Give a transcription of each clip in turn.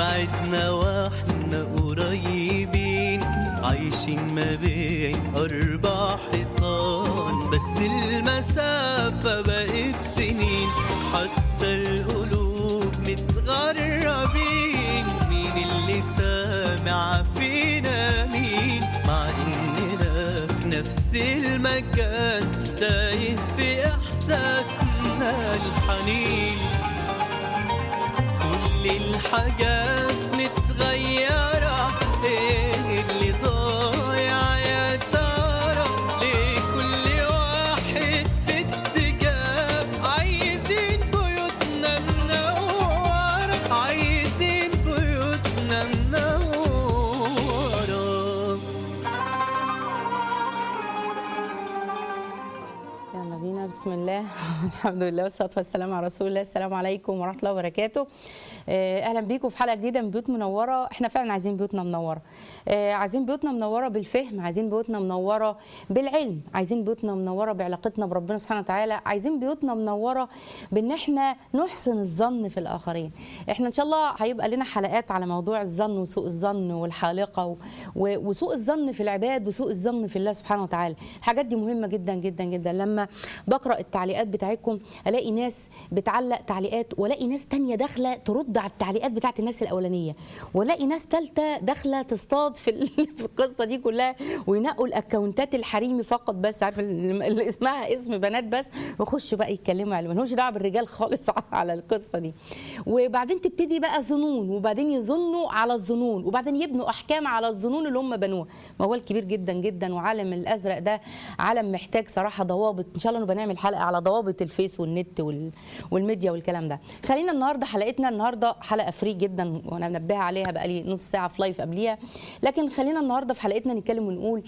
بعدنا واحنا قريبين عايشين ما بين أربع حيطان بس المسافة بقت سنين حتى القلوب متغربين مين اللي سامع فينا مين مع إننا في نفس المكان تايه في إحساسنا الحنين كل الحاجات متغيرة ايه اللي ضايع يا ترى ليه كل واحد في اتجاه عايزين بيوتنا منورة عايزين بيوتنا منورة يلا بينا بسم الله الحمد لله والصلاه والسلام على رسول الله السلام عليكم ورحمه الله وبركاته آه، اهلا بيكم في حلقه جديده من بيوت منوره احنا فعلا عايزين بيوتنا منوره آه، عايزين بيوتنا منوره بالفهم عايزين بيوتنا منوره بالعلم عايزين بيوتنا منوره بعلاقتنا بربنا سبحانه وتعالى عايزين بيوتنا منوره بان احنا نحسن الظن في الاخرين احنا ان شاء الله هيبقى لنا حلقات على موضوع الظن وسوء الظن والحالقه و- و- وسوء الظن في العباد وسوء الظن في الله سبحانه وتعالى الحاجات دي مهمه جدا جدا جدا لما بقرا التعليقات بتاعتكم الاقي ناس بتعلق تعليقات والاقي ناس تانية داخله ترد على التعليقات بتاعت الناس الاولانيه والاقي ناس ثالثه داخله تصطاد في ال- في القصه دي كلها وينقوا الاكونتات الحريمي فقط بس عارفه اللي اسمها اسم بنات بس ويخشوا بقى يتكلموا على مالهمش دعوه بالرجال خالص على القصه دي وبعدين تبتدي بقى ظنون وبعدين يظنوا على الظنون وبعدين يبنوا احكام على الظنون اللي هم بنوها موال كبير جدا جدا وعالم الازرق ده عالم محتاج صراحه ضوابط ان شاء الله نبقى نعمل حلقه على ضوابط الفيس والنت وال... والميديا والكلام ده خلينا النهارده حلقتنا النهارده حلقه فري جدا وانا منبهه عليها بقى لي نص ساعه في لايف قبليها لكن خلينا النهارده في حلقتنا نتكلم ونقول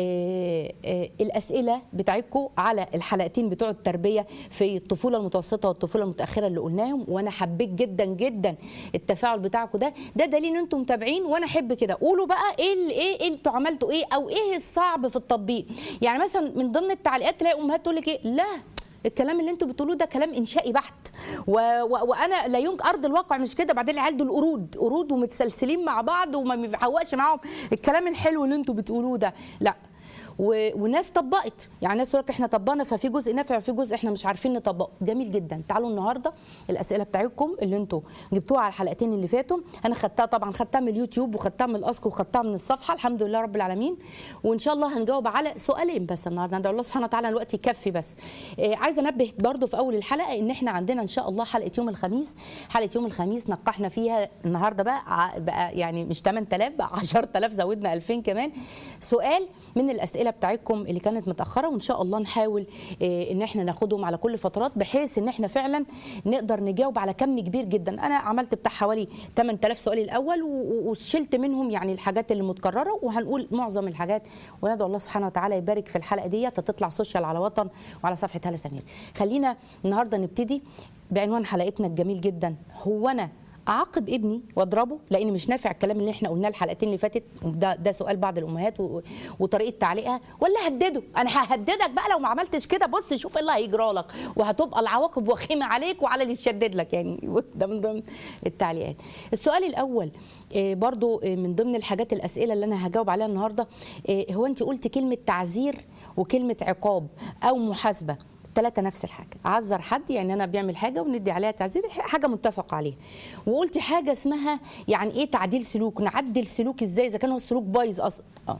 آه آه الاسئله بتاعتكم على الحلقتين بتوع التربيه في الطفوله المتوسطه والطفوله المتاخره اللي قلناهم وانا حبيت جدا جدا التفاعل بتاعكم ده ده دليل ان انتم متابعين وانا احب كده قولوا بقى ايه ال- ايه إيه انتوا عملتوا ايه او ايه الصعب في التطبيق يعني مثلا من ضمن التعليقات تلاقي امهات تقول لك ايه لا الكلام اللي انتوا بتقولوه ده كلام انشائي بحت و... و... وانا لا يمكن ارض الواقع مش كده بعدين العيال دول قرود قرود ومتسلسلين مع بعض وما بيحوقش معاهم الكلام الحلو اللي انتوا بتقولوه ده لا و... وناس طبقت يعني ناس تقول لك احنا طبقنا ففي جزء نافع وفي جزء احنا مش عارفين نطبقه جميل جدا تعالوا النهارده الاسئله بتاعتكم اللي انتوا جبتوها على الحلقتين اللي فاتوا انا خدتها طبعا خدتها من اليوتيوب وخدتها من الاسك وخدتها من الصفحه الحمد لله رب العالمين وان شاء الله هنجاوب على سؤالين بس النهارده ندعو الله سبحانه وتعالى الوقت يكفي بس آه عايزه انبه برضو في اول الحلقه ان احنا عندنا ان شاء الله حلقه يوم الخميس حلقه يوم الخميس نقحنا فيها النهارده بقى ع- بقى يعني مش 8000 بقى 10000 زودنا 2000 كمان سؤال من الاسئله بتاعتكم اللي كانت متاخره وان شاء الله نحاول آه، ان احنا ناخدهم على كل فترات بحيث ان احنا فعلا نقدر نجاوب على كم كبير جدا انا عملت بتاع حوالي 8000 سؤال الاول و- و- وشلت منهم يعني الحاجات اللي متكرره وهنقول معظم الحاجات وندعو الله سبحانه وتعالى يبارك في الحلقه ديت تطلع سوشيال على وطن وعلى صفحه هلا سمير خلينا النهارده نبتدي بعنوان حلقتنا الجميل جدا هو انا اعاقب ابني واضربه لان مش نافع الكلام اللي احنا قلناه الحلقتين اللي فاتت ده ده سؤال بعض الامهات و- وطريقه تعليقها ولا هدده انا ههددك بقى لو ما عملتش كده بص شوف ايه اللي هيجرى لك وهتبقى العواقب وخيمه عليك وعلى اللي يشدد لك يعني بص ده من ضمن التعليقات السؤال الاول آه، برضو آه، من ضمن الحاجات الاسئله اللي انا هجاوب عليها النهارده آه، هو انت قلت كلمه تعذير وكلمه عقاب او محاسبه ثلاثة نفس الحاجة عذر حد يعني أنا بيعمل حاجة وندي عليها تعذير حاجة متفق عليها وقلت حاجة اسمها يعني إيه تعديل سلوك نعدل سلوك إزاي إذا كان هو السلوك بايظ أصلا آه.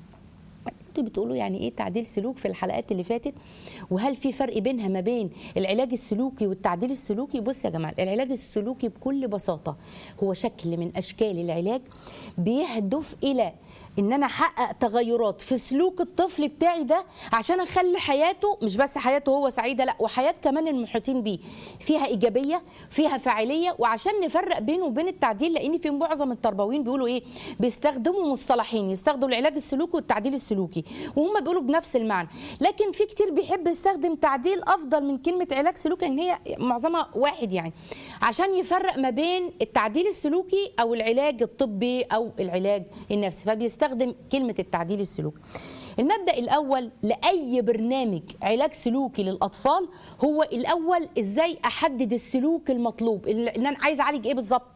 انتوا بتقولوا يعني ايه تعديل سلوك في الحلقات اللي فاتت وهل في فرق بينها ما بين العلاج السلوكي والتعديل السلوكي بص يا جماعه العلاج السلوكي بكل بساطه هو شكل من اشكال العلاج بيهدف الى ان انا احقق تغيرات في سلوك الطفل بتاعي ده عشان اخلي حياته مش بس حياته هو سعيده لا وحياه كمان المحيطين بيه فيها ايجابيه فيها فاعليه وعشان نفرق بينه وبين التعديل لان في معظم التربويين بيقولوا ايه بيستخدموا مصطلحين يستخدموا العلاج السلوكي والتعديل السلوكي وهم بيقولوا بنفس المعنى لكن في كتير بيحب يستخدم تعديل افضل من كلمه علاج سلوكي ان هي معظمها واحد يعني عشان يفرق ما بين التعديل السلوكي او العلاج الطبي او العلاج النفسي فبيستخدم كلمه التعديل السلوكي المبدا الاول لاي برنامج علاج سلوكي للاطفال هو الاول ازاي احدد السلوك المطلوب ان انا عايز اعالج ايه بالظبط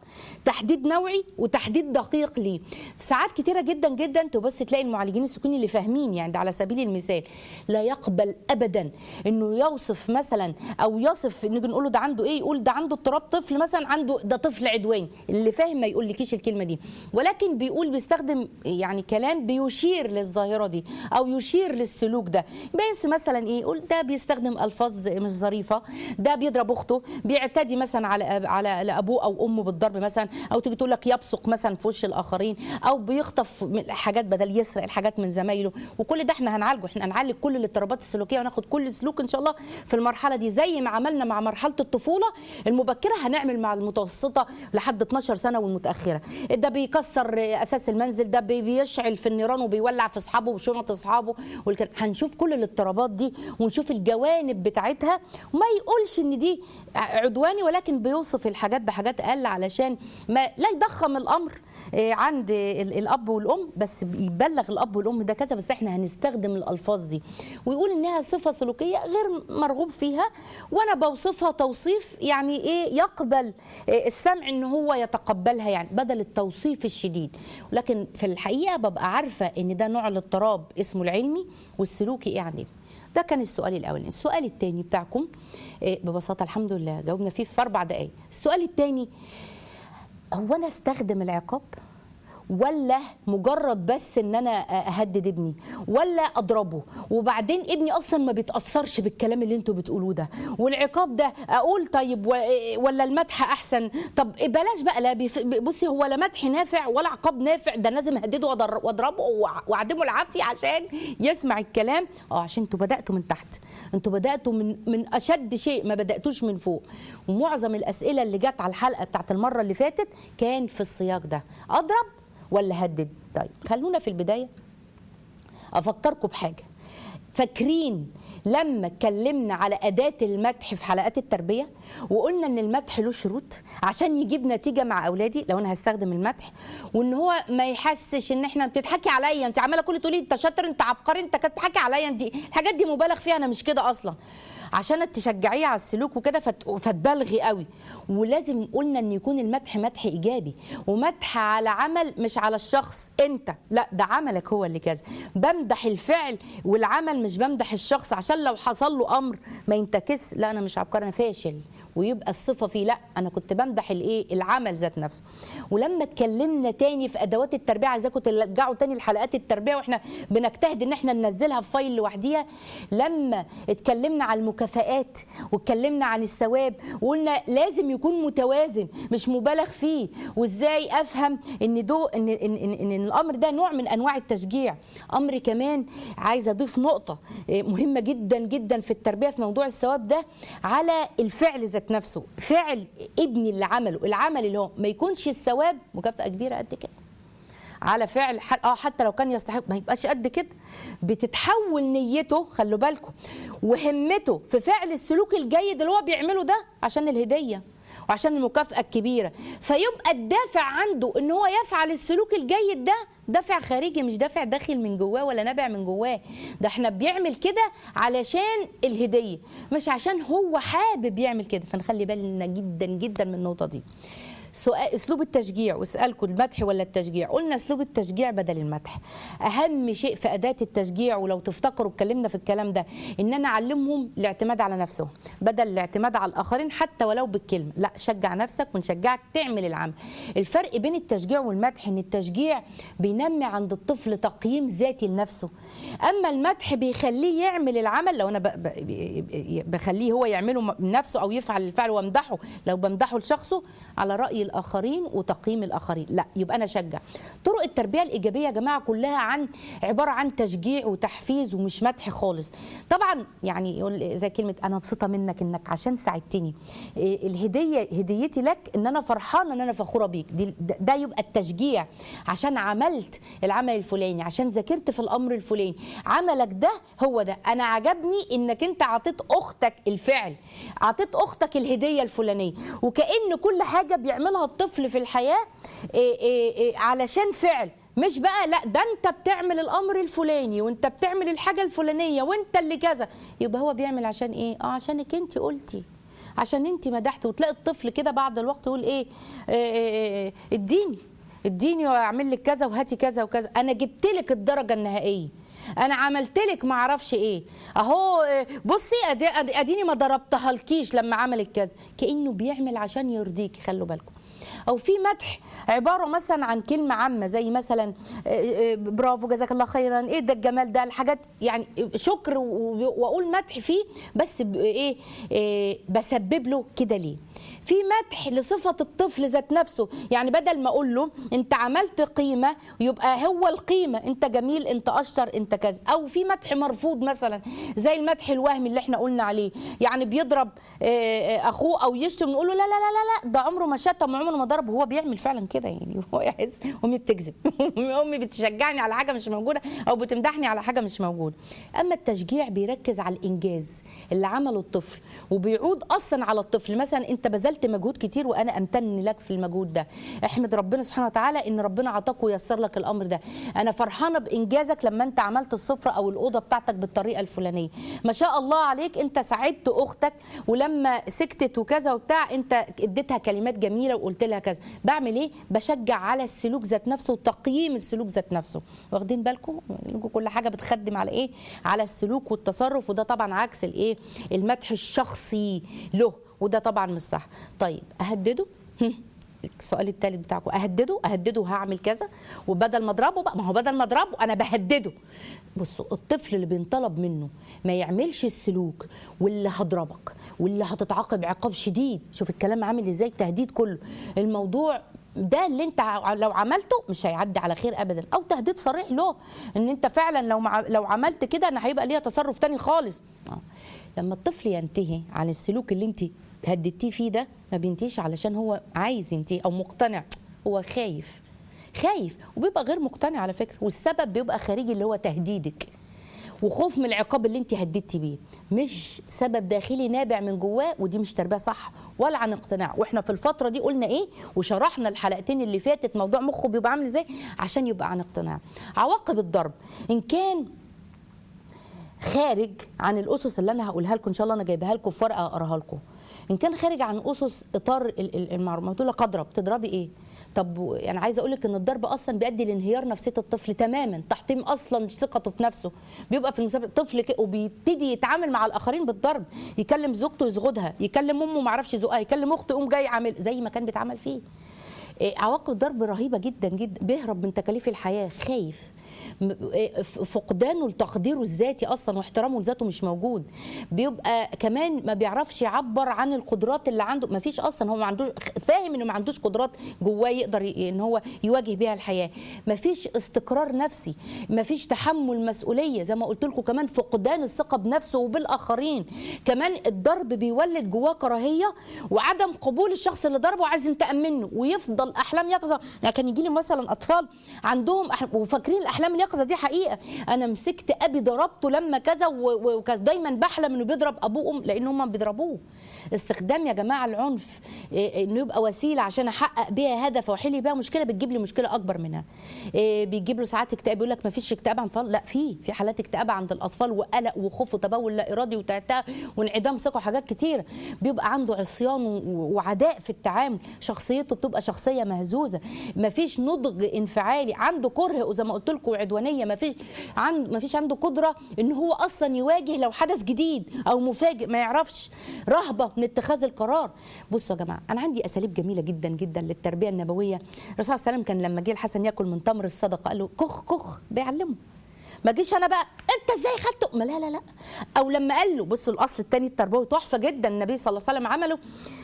تحديد نوعي وتحديد دقيق ليه ساعات كتيره جدا جدا تبص تلاقي المعالجين السلوكيين اللي فاهمين يعني ده على سبيل المثال لا يقبل ابدا انه يوصف مثلا او يصف نيجي نقول له ده عنده ايه يقول ده عنده اضطراب طفل مثلا عنده ده طفل عدواني اللي فاهم ما يقولكيش الكلمه دي ولكن بيقول بيستخدم يعني كلام بيشير للظاهره دي او يشير للسلوك ده بس مثلا ايه يقول ده بيستخدم الفاظ مش ظريفه ده بيضرب اخته بيعتدي مثلا على على على ابوه او امه بالضرب مثلا او تيجي تقول لك يبصق مثلا في وش الاخرين او بيخطف من حاجات بدل يسرق الحاجات من زمايله وكل ده احنا هنعالجه احنا هنعالج كل الاضطرابات السلوكيه وناخد كل سلوك ان شاء الله في المرحله دي زي ما عملنا مع مرحله الطفوله المبكره هنعمل مع المتوسطه لحد 12 سنه والمتاخره ده بيكسر اساس المنزل ده بي- بيشعل في النيران وبيولع في اصحابه وشنط اصحابه والكلام. هنشوف كل الاضطرابات دي ونشوف الجوانب بتاعتها وما يقولش ان دي عدواني ولكن بيوصف الحاجات بحاجات اقل علشان ما لا يضخم الامر آه، عند ال- الاب والام بس يبلغ الاب والام ده كذا بس احنا هنستخدم الالفاظ دي ويقول انها صفه سلوكيه غير مرغوب فيها وانا بوصفها توصيف يعني ايه يقبل آه، السمع ان هو يتقبلها يعني بدل التوصيف الشديد لكن في الحقيقه ببقى عارفه ان ده نوع الاضطراب اسمه العلمي والسلوكي ايه يعني ده كان السؤال الاولاني السؤال الثاني بتاعكم آه، ببساطه الحمد لله جاوبنا فيه في اربع دقائق السؤال الثاني هو انا استخدم العقاب ولا مجرد بس ان انا اهدد ابني ولا اضربه وبعدين ابني اصلا ما بيتاثرش بالكلام اللي انتوا بتقولوه ده والعقاب ده اقول طيب و- ولا المدح احسن طب بلاش بقى لا بيف- بصي هو لا مدح نافع ولا عقاب نافع ده لازم اهدده وأضر- واضربه وأع- واعدمه العافيه عشان يسمع الكلام اه عشان انتوا بداتوا من تحت انتوا بداتوا من من اشد شيء ما بداتوش من فوق ومعظم الاسئله اللي جت على الحلقه بتاعت المره اللي فاتت كان في السياق ده اضرب ولا هدد طيب خلونا في البدايه افكركم بحاجه فاكرين لما اتكلمنا على اداه المدح في حلقات التربيه وقلنا ان المدح له شروط عشان يجيب نتيجه مع اولادي لو انا هستخدم المدح وان هو ما يحسش ان احنا بتضحكي عليا انت عماله كل تقولي انت شاطر انت عبقري انت كنت بتضحكي عليا انت الحاجات دي مبالغ فيها انا مش كده اصلا عشان تشجعيه على السلوك وكده فت- فتبالغي قوي ولازم قلنا ان يكون المدح مدح ايجابي ومدح على عمل مش على الشخص انت لا ده عملك هو اللي كذا بمدح الفعل والعمل مش بمدح الشخص عشان لو حصل له امر ما ينتكس لا انا مش عبقري انا فاشل ويبقى الصفه فيه لا انا كنت بمدح الايه العمل ذات نفسه ولما اتكلمنا تاني في ادوات التربيه عايزاكم ترجعوا تاني لحلقات التربيه واحنا بنجتهد ان احنا ننزلها في فايل لوحديها لما اتكلمنا على المكافآت واتكلمنا عن الثواب وقلنا لازم يكون متوازن مش مبالغ فيه وازاي افهم ان دو ان ان, إن, إن الامر ده نوع من انواع التشجيع امر كمان عايزه اضيف نقطه إيه، مهمه جدا جدا في التربيه في موضوع الثواب ده على الفعل ذات نفسه فعل ابني اللي عمله العمل اللي هو ما يكونش الثواب مكافاه كبيره قد كده على فعل ح- اه حتى لو كان يستحق ما يبقاش قد كده بتتحول نيته خلوا بالكم وهمته في فعل السلوك الجيد اللي هو بيعمله ده عشان الهديه وعشان المكافأة الكبيرة فيبقى الدافع عنده ان هو يفعل السلوك الجيد ده دافع خارجي مش دافع داخل من جواه ولا نابع من جواه ده احنا بيعمل كده علشان الهدية مش عشان هو حابب يعمل كده فنخلي بالنا جدا جدا من النقطة دي سؤال اسلوب التشجيع واسالكم المدح ولا التشجيع قلنا اسلوب التشجيع بدل المدح اهم شيء في اداه التشجيع ولو تفتكروا اتكلمنا في الكلام ده ان انا اعلمهم الاعتماد على نفسهم بدل الاعتماد على الاخرين حتى ولو بالكلمه لا شجع نفسك ونشجعك تعمل العمل الفرق بين التشجيع والمدح ان التشجيع بينمي عند الطفل تقييم ذاتي لنفسه اما المدح بيخليه يعمل العمل لو انا ب- ب- بخليه هو يعمله من نفسه او يفعل الفعل وامدحه لو بمدحه لشخصه على راي الاخرين وتقييم الاخرين لا يبقى انا اشجع طرق التربيه الايجابيه يا جماعه كلها عن عباره عن تشجيع وتحفيز ومش مدح خالص طبعا يعني يقول زي كلمه انا مبسوطه منك انك عشان ساعدتني إيه الهديه هديتي لك ان انا فرحانه ان انا فخوره بيك دي ده ده يبقى التشجيع عشان عملت العمل الفلاني عشان ذاكرت في الامر الفلاني عملك ده هو ده انا عجبني انك انت عطيت اختك الفعل عطيت اختك الهديه الفلانيه وكأن كل حاجه بيعملها الطفل في الحياه إيه إيه إيه علشان فعل مش بقى لا ده انت بتعمل الامر الفلاني وانت بتعمل الحاجه الفلانيه وانت اللي كذا يبقى هو بيعمل عشان ايه اه عشانك انت قلتي عشان انت مدحت وتلاقي الطفل كده بعد الوقت يقول ايه آه، آه، آه، اديني اديني واعمل لك كذا وهاتي كذا وكذا انا جبت لك الدرجه النهائيه انا عملت لك ما اعرفش ايه اهو آه، بصي أدي- أدي- اديني ما ضربتها لكيش لما عملت كذا كانه بيعمل عشان يرضيكي خلوا بالكم او في مدح عباره مثلا عن كلمه عامه زي مثلا آه، آه، برافو جزاك الله خيرا ايه ده الجمال ده الحاجات يعني شكر و- واقول مدح فيه بس ب- ايه آه، بسبب له كده ليه في مدح لصفة الطفل ذات نفسه يعني بدل ما أقول له أنت عملت قيمة يبقى هو القيمة أنت جميل أنت أشطر أنت كذا أو في مدح مرفوض مثلا زي المدح الوهمي اللي احنا قلنا عليه يعني بيضرب آه، آه، أخوه أو يشتم نقول له لا لا لا لا لا ده عمره ما شتم عمره ما ضرب هو بيعمل فعلا كده يعني هو يحس أمي بتكذب أمي بتشجعني على حاجة مش موجودة أو بتمدحني على حاجة مش موجودة أما التشجيع بيركز على الإنجاز اللي عمله الطفل وبيعود أصلا على الطفل مثلا أنت بذلت مجهود كتير وأنا أمتن لك في المجهود ده احمد ربنا سبحانه وتعالى إن ربنا عطاك ويسر لك الأمر ده أنا فرحانة بإنجازك لما أنت عملت السفرة أو الأوضة بتاعتك بالطريقة الفلانية ما شاء الله عليك أنت ساعدت أختك ولما سكتت وكذا وبتاع أنت اديتها كلمات جميلة وقلت لها كذا بعمل إيه بشجع على السلوك ذات نفسه وتقييم السلوك ذات نفسه واخدين بالكم كل حاجة بتخدم على إيه على السلوك والتصرف وده طبعا عكس الإيه المدح الشخصي له وده طبعا مش صح طيب أهدده هم. السؤال الثالث بتاعكم اهدده اهدده هعمل كذا وبدل ما اضربه بقى ما هو بدل ما اضربه انا بهدده بصوا الطفل اللي بينطلب منه ما يعملش السلوك واللي هضربك واللي هتتعاقب عقاب شديد شوف الكلام عامل ازاي تهديد كله الموضوع ده اللي انت ع- لو عملته مش هيعدي على خير ابدا او تهديد صريح له ان انت فعلا لو مع لو عملت كده انا هيبقى ليها تصرف تاني خالص آه. لما الطفل ينتهي عن السلوك اللي انت هددتيه فيه ده ما بينتهيش علشان هو عايز ينتهي او مقتنع هو خايف خايف وبيبقى غير مقتنع على فكره والسبب بيبقى خارجي اللي هو تهديدك وخوف من العقاب اللي انت هددتي بيه مش سبب داخلي نابع من جواه ودي مش تربيه صح ولا عن اقتناع واحنا في الفتره دي قلنا ايه وشرحنا الحلقتين اللي فاتت موضوع مخه بيبقى عامل ازاي عشان يبقى عن اقتناع عواقب الضرب ان كان خارج عن الاسس اللي انا هقولها لكم ان شاء الله انا جايبها لكم في ورقه اقراها لكم ان كان خارج عن اسس اطار ال- ال- المعروف تقول لك اضرب تضربي ايه طب و- انا عايزه اقول لك ان الضرب اصلا بيؤدي لانهيار نفسيه الطفل تماما تحطيم اصلا ثقته في نفسه بيبقى في المسابقه طفل كده وبيبتدي يتعامل مع الاخرين بالضرب يكلم زوجته يزغدها يكلم امه ما يعرفش يزقها يكلم اخته يقوم جاي عامل زي ما كان بيتعامل فيه إيه، عواقب الضرب رهيبه جدا جدا بيهرب من تكاليف الحياه خايف م- إيه، ف- فقدانه لتقديره الذاتي اصلا واحترامه لذاته مش موجود بيبقى كمان ما بيعرفش يعبر عن القدرات اللي عنده ما فيش اصلا هو ما عندوش فاهم انه ما عندوش قدرات جواه يقدر ي- ان هو يواجه بيها الحياه ما فيش استقرار نفسي ما فيش تحمل مسؤوليه زي ما قلت لكم كمان فقدان الثقه بنفسه وبالاخرين كمان الضرب بيولد جواه كراهيه وعدم قبول الشخص اللي ضربه وعايز ينتقم منه ويفضل احلام يقظه يعني كان يجي لي مثلا اطفال عندهم أح... وفاكرين الاحلام اليقظه دي حقيقه انا مسكت ابي ضربته لما كذا و- و- وكذا دايما بحلم انه بيضرب ابوه وام لان هم بيضربوه استخدام يا جماعه العنف إيه، انه يبقى وسيله عشان احقق بيها هدف واحل بيها مشكله بتجيب لي مشكله اكبر منها إيه، بيجيب له ساعات اكتئاب يقول لك ما فيش اكتئاب عند الاطفال لا في في حالات اكتئاب عند الاطفال وقلق وخوف وتبول لا ارادي وتعتاء وانعدام ثقه وحاجات كتيره بيبقى عنده عصيان و- وعداء في التعامل شخصيته بتبقى شخصيه مهزوزه ما فيش نضج انفعالي عنده كره وزي ما قلت لكم وعدوانيه ما فيش عند ما فيش عنده قدره ان هو اصلا يواجه لو حدث جديد او مفاجئ ما يعرفش رهبه من اتخاذ القرار بصوا يا جماعه انا عندي اساليب جميله جدا جدا للتربيه النبويه الرسول صلى الله عليه وسلم كان لما جه الحسن ياكل من تمر الصدقه قال له كخ كخ بيعلمه ما جيش انا بقى انت ازاي خدته ما لا لا لا او لما قال له بصوا الاصل الثاني التربوي تحفه جدا النبي صلى الله عليه وسلم عمله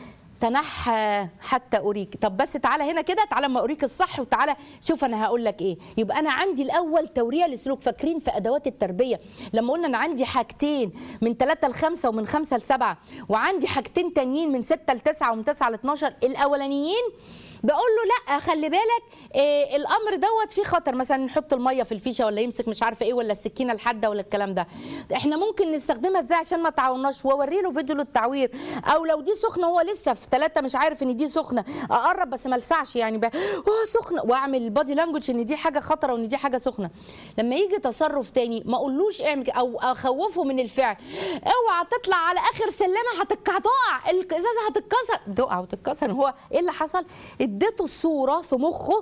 تنحى حتى اريك طب بس تعالى هنا كده تعالى اما اوريك الصح وتعالى شوف انا هقول لك ايه يبقى انا عندي الاول توريه لسلوك فاكرين في ادوات التربيه لما قلنا انا عندي حاجتين من 3 ل 5 ومن 5 ل 7 وعندي حاجتين تانيين من 6 ل 9 ومن 9 ل 12 الاولانيين بقول له لا خلي بالك إيه الامر دوت فيه خطر مثلا نحط الميه في الفيشه ولا يمسك مش عارفه ايه ولا السكينه الحاده ولا الكلام ده احنا ممكن نستخدمها ازاي عشان ما تعورناش واوري له فيديو للتعوير او لو دي سخنه هو لسه في ثلاثه مش عارف ان دي سخنه اقرب بس ما السعش يعني بقى اه سخنه واعمل البادي لانجوج ان دي حاجه خطره وان دي حاجه سخنه لما يجي تصرف تاني ما اقولوش اعمل كده او اخوفه من الفعل اوعى تطلع على اخر سلمه هتك هتقع الازازه هتتكسر تقع وتتكسر هو ايه اللي حصل اديته الصوره في مخه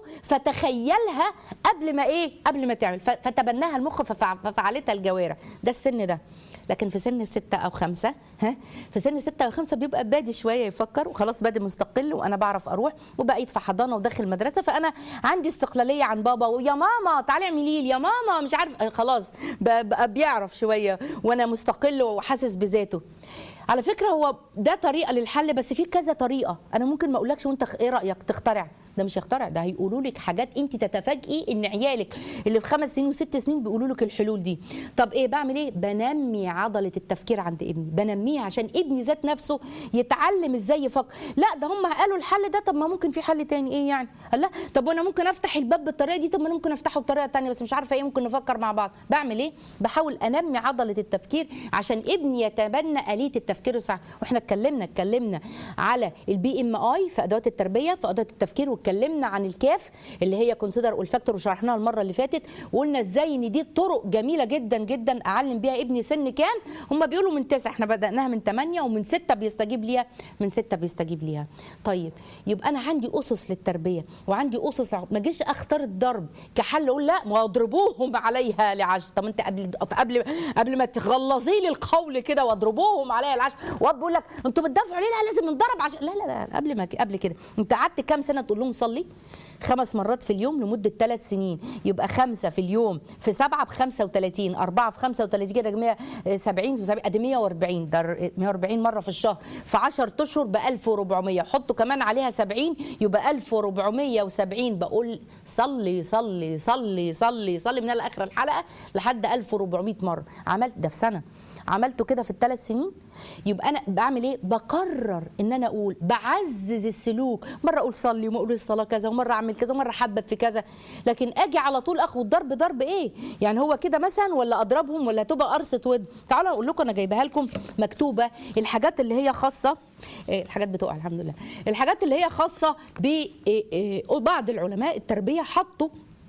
فتخيلها قبل ما ايه قبل ما تعمل ف- فتبناها المخ ففع- ففعلتها الجوارح ده السن ده لكن في سن ستة أو خمسة ها في سن ستة أو خمسة بيبقى بادي شوية يفكر وخلاص بادي مستقل وأنا بعرف أروح وبقيت في حضانة وداخل مدرسة فأنا عندي استقلالية عن بابا ويا ماما تعالي اعملي لي يا ماما مش عارف آه، خلاص بقى بقى بيعرف شوية وأنا مستقل وحاسس بذاته على فكرة هو ده طريقة للحل بس في كذا طريقة أنا ممكن ما أقولكش وأنت ايه رأيك تخترع ده مش يخترع ده هيقولوا لك حاجات انت تتفاجئي ان عيالك اللي في خمس سنين وست سنين بيقولوا لك الحلول دي طب ايه بعمل ايه بنمي عضله التفكير عند ابني بنميها عشان ابني ذات نفسه يتعلم ازاي يفكر لا ده هم قالوا الحل ده طب ما ممكن في حل تاني ايه يعني قال لا طب وانا ممكن افتح الباب بالطريقه دي طب ما انا ممكن افتحه بطريقه تانية بس مش عارفه ايه ممكن نفكر مع بعض بعمل ايه بحاول انمي عضله التفكير عشان ابني يتبنى اليه التفكير الصح واحنا اتكلمنا اتكلمنا على البي ام اي في ادوات التربيه في ادوات التفكير واتكلمنا عن الكاف اللي هي كونسيدر والفاكتور وشرحناها المره اللي فاتت وقلنا ازاي ان دي طرق جميله جدا جدا اعلم بيها ابني سن كام هم بيقولوا من تسعه احنا بداناها من ثمانيه ومن سته بيستجيب ليها من سته بيستجيب ليها طيب يبقى انا عندي اسس للتربيه وعندي اسس لع- ما اجيش اختار الضرب كحل اقول لا واضربوهم عليها لعشر طب انت قبل قبل قبل ما تغلظي لي القول كده واضربوهم عليها العشر واب بيقول لك انتوا بتدافعوا عليها لازم نضرب عشان لا لا لا قبل ما قبل كده انت قعدت كام سنه تقول لهم صلي خمس مرات في اليوم لمده ثلاث سنين يبقى خمسه في اليوم في سبعه ب 35 اربعه في 35 كده 170 و70 ادي 140 ده 140 مره في الشهر في 10 اشهر ب 1400 حطوا كمان عليها 70 يبقى 1470 بقول صلي صلي صلي صلي صلي من اخر الحلقه لحد 1400 مره عملت ده في سنه عملته كده في الثلاث سنين يبقى انا بعمل ايه بقرر ان انا اقول بعزز السلوك مره اقول صلي وما اقول الصلاه كذا ومره اعمل كذا ومره احبب في كذا لكن اجي على طول اخد ضرب ضرب ايه يعني هو كده مثلا ولا اضربهم ولا تبقى قرصه ود تعالوا اقول لكم انا جايبها لكم مكتوبه الحاجات اللي هي خاصه إيه، الحاجات بتقع الحمد لله الحاجات اللي هي خاصه ببعض العلماء التربيه حطوا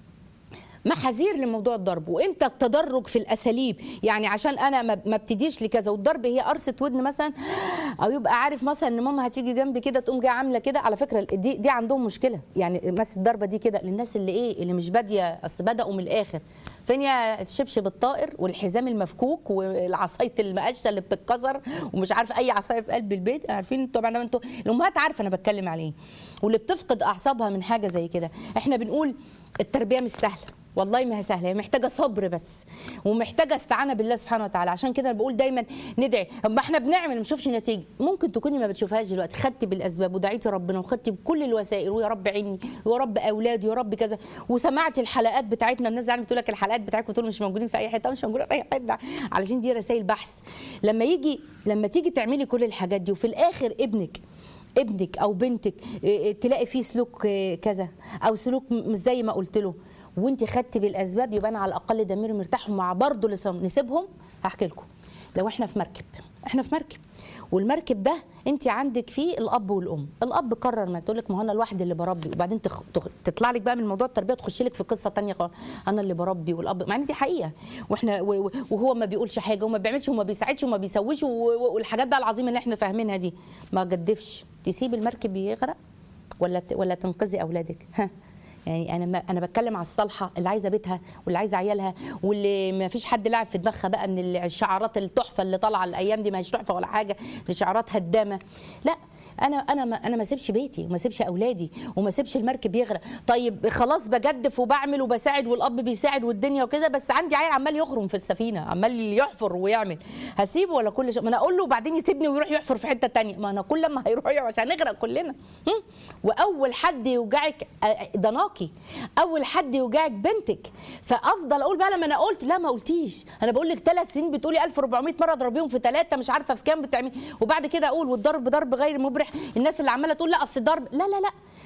محاذير لموضوع الضرب وامتى التدرج في الاساليب يعني عشان انا ما ما ابتديش لكذا والضرب هي قرصه ودن مثلا او يبقى عارف مثلا ان ماما هتيجي جنبي كده تقوم جايه عامله كده على فكره دي دي عندهم مشكله يعني مثلا الضربه دي كده للناس اللي ايه اللي مش باديه اصل بداوا من الاخر فين يا الشبشب الطائر والحزام المفكوك والعصايه المقشه اللي بتتكسر ومش عارف اي عصايه في قلب البيت عارفين طبعا انتوا الامهات عارفه انا بتكلم عليه واللي بتفقد اعصابها من حاجه زي كده احنا بنقول التربيه مش سهله والله ما هي سهله هي محتاجه صبر بس ومحتاجه استعانه بالله سبحانه وتعالى عشان كده أنا بقول دايما ندعي ما احنا بنعمل ما نشوفش نتيجه ممكن تكوني ما بتشوفهاش دلوقتي خدتي بالاسباب ودعيتي ربنا وخدتي بكل الوسائل ويا رب عيني ويا رب اولادي ويا رب كذا وسمعتي الحلقات بتاعتنا الناس يعني بتقول لك الحلقات بتاعتكم دول مش موجودين في اي حته مش موجوده في اي حته علشان دي رسائل بحث لما يجي لما تيجي تعملي كل الحاجات دي وفي الاخر ابنك ابنك او بنتك إيه، تلاقي فيه سلوك إيه، كذا او سلوك م- مش زي ما قلت له وانت خدتي بالاسباب يبقى انا على الاقل ضميري مرتاح مع برضه لسه نسيبهم هحكي لكم لو احنا في مركب احنا في مركب والمركب ده انت عندك فيه الاب والام الاب قرر ما تقول لك ما هو انا لوحدي اللي بربي وبعدين تخ... تخ... تطلع لك بقى من موضوع التربيه تخش لك في قصه تانية خالص انا اللي بربي والاب مع ان دي حقيقه واحنا و... و- وهو ما بيقولش حاجه وما بيعملش وما بيساعدش وما بيسويش و... و- والحاجات بقى العظيمه اللي احنا فاهمينها دي ما جدفش تسيب المركب يغرق ولا ت... ولا تنقذي اولادك ها يعني انا ما انا بتكلم على الصالحه اللي عايزه بيتها واللي عايزه عيالها واللي ما فيش حد لاعب في دماغها بقى من الشعارات التحفه اللي طالعه الايام دي ما هيش تحفه ولا حاجه دي شعارات هدامه لا انا انا ما انا ما سيبش بيتي وما سيبش اولادي وما سيبش المركب يغرق طيب خلاص بجدف وبعمل وبساعد والاب بيساعد والدنيا وكده بس عندي عيل عمال يخرم في السفينه عمال يحفر ويعمل هسيبه ولا كل شيء ما انا اقول له وبعدين يسيبني ويروح يحفر في حته تانية ما انا كل ما هيروح يقع عشان نغرق كلنا هم؟ واول حد يوجعك آه، ده ناقي اول حد يوجعك بنتك فافضل اقول بقى لما انا قلت لا ما قلتيش انا بقول لك ثلاث سنين بتقولي 1400 مره اضربيهم في ثلاثه مش عارفه في كام بتعملي وبعد كده اقول والضرب ضرب غير مبرح الناس اللي عماله تقول لا اصل ضرب لا لا لا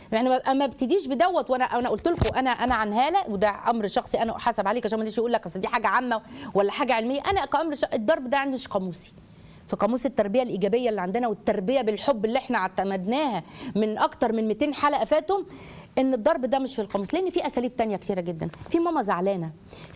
يعني ما- ما ابتديش بدوت وانا انا قلت لكم انا انا عن هاله وده امر شخصي انا احاسب عليك عشان ما حدش يقول لك اصل دي حاجه عامه ولا حاجه علميه انا كامر ش... الضرب ده عندي مش قاموسي في قاموس التربيه الايجابيه اللي عندنا والتربيه بالحب اللي احنا اعتمدناها من اكتر من 200 حلقه فاتهم ان الضرب ده مش في القاموس لان في اساليب تانية كتيره جدا في ماما زعلانه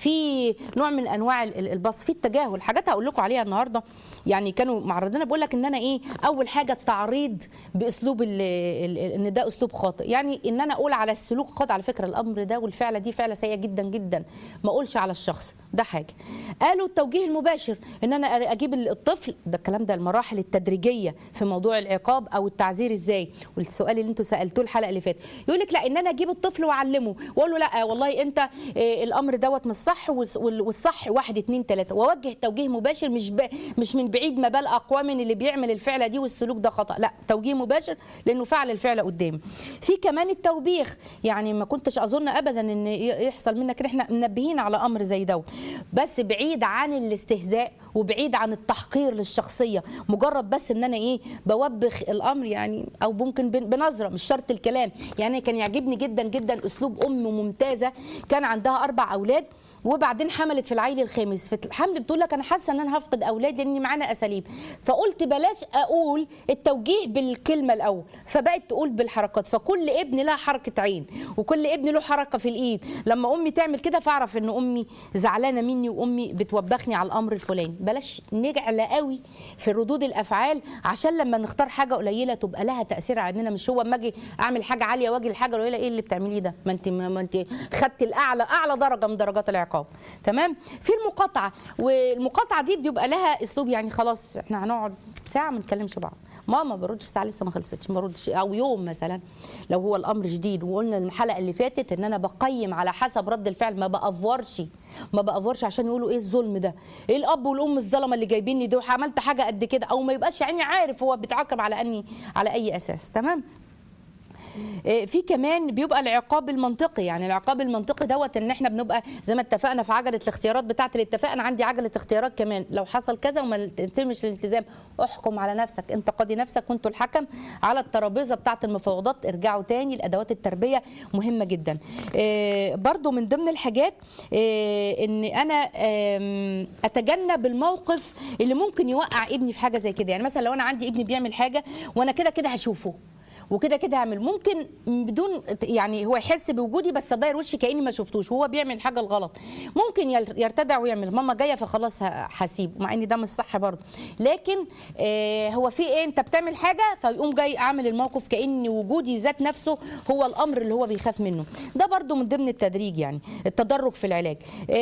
في نوع من انواع ال- ال- البص في التجاهل حاجات هقول لكم عليها النهارده يعني كانوا معرضينها بقول لك ان انا ايه اول حاجه التعريض باسلوب ال- ال- ال- ان ده اسلوب خاطئ يعني ان انا اقول على السلوك خاطئ على فكره الامر ده والفعله دي فعله سيئه جدا جدا ما اقولش على الشخص ده حاجه قالوا التوجيه المباشر ان انا اجيب الطفل ده الكلام ده المراحل التدريجيه في موضوع العقاب او التعذير ازاي والسؤال اللي انتوا سالتوه الحلقه اللي فاتت يقول لك لا ان انا اجيب الطفل واعلمه واقول له لا والله انت آه، الامر دوت مش صح والس- وال- والصح واحد اتنين تلاته واوجه توجيه مباشر مش ب... مش من بعيد ما بال اقوى من اللي بيعمل الفعله دي والسلوك ده خطا لا توجيه مباشر لانه فعل الفعل قدامي في كمان التوبيخ يعني ما كنتش اظن ابدا ان ي- يحصل منا كده احنا منبهين على امر زي ده بس بعيد عن الاستهزاء وبعيد عن التحقير للشخصيه مجرد بس ان انا ايه بوبخ الامر يعني او ممكن بن- بنظره مش شرط الكلام يعني كان يعجبني جدا جدا اسلوب ام ممتازه كان عندها اربع اولاد وبعدين حملت في العيل الخامس في الحمل بتقول لك انا حاسه ان انا هفقد اولاد لان معانا اساليب فقلت بلاش اقول التوجيه بالكلمه الاول فبقت تقول بالحركات فكل ابن لها حركه عين وكل ابن له حركه في الايد لما امي تعمل كده فاعرف ان امي زعلانه مني وامي بتوبخني على الامر الفلاني بلاش نجعل قوي في ردود الافعال عشان لما نختار حاجه قليله تبقى لها تاثير علينا مش هو اما اجي اعمل حاجه عاليه واجي الحاجه قليله ايه اللي بتعمليه ده ما انت ما انت خدت الاعلى اعلى درجه من درجات العقاب تمام في المقاطعه والمقاطعه دي بيبقى لها اسلوب يعني خلاص احنا هنقعد ساعه ما نتكلمش بعض ماما ما بردش الساعه لسه ما خلصتش ما بردش او يوم مثلا لو هو الامر جديد وقلنا الحلقه اللي فاتت ان انا بقيم على حسب رد الفعل ما بافورش ما بافورش عشان يقولوا ايه الظلم ده ايه الاب والام الظلمه اللي جايبيني دول عملت حاجه قد كده او ما يبقاش يعني عارف هو بيتعاقب على اني على اي اساس تمام إيه، في كمان بيبقى العقاب المنطقي يعني العقاب المنطقي دوت ان احنا بنبقى زي ما اتفقنا في عجله الاختيارات بتاعه الاتفاق انا عندي عجله اختيارات كمان لو حصل كذا وما تتمش الالتزام احكم على نفسك انت قاضي نفسك وانتوا الحكم على الترابيزه بتاعه المفاوضات ارجعوا تاني لادوات التربيه مهمه جدا إيه، برضو من ضمن الحاجات إيه، ان انا آم، اتجنب الموقف اللي ممكن يوقع ابني في حاجه زي كده يعني مثلا لو انا عندي ابني بيعمل حاجه وانا كده كده هشوفه وكده كده هعمل ممكن بدون يعني هو يحس بوجودي بس اداير وشي كاني ما شفتوش وهو بيعمل حاجه الغلط ممكن يل- يرتدع ويعمل ماما جايه فخلاص ه- هسيبه مع ان ده مش صح برضه لكن آه هو في ايه انت بتعمل حاجه فيقوم جاي اعمل الموقف كان وجودي ذات نفسه هو الامر اللي هو بيخاف منه ده برضه من ضمن التدريج يعني التدرج في العلاج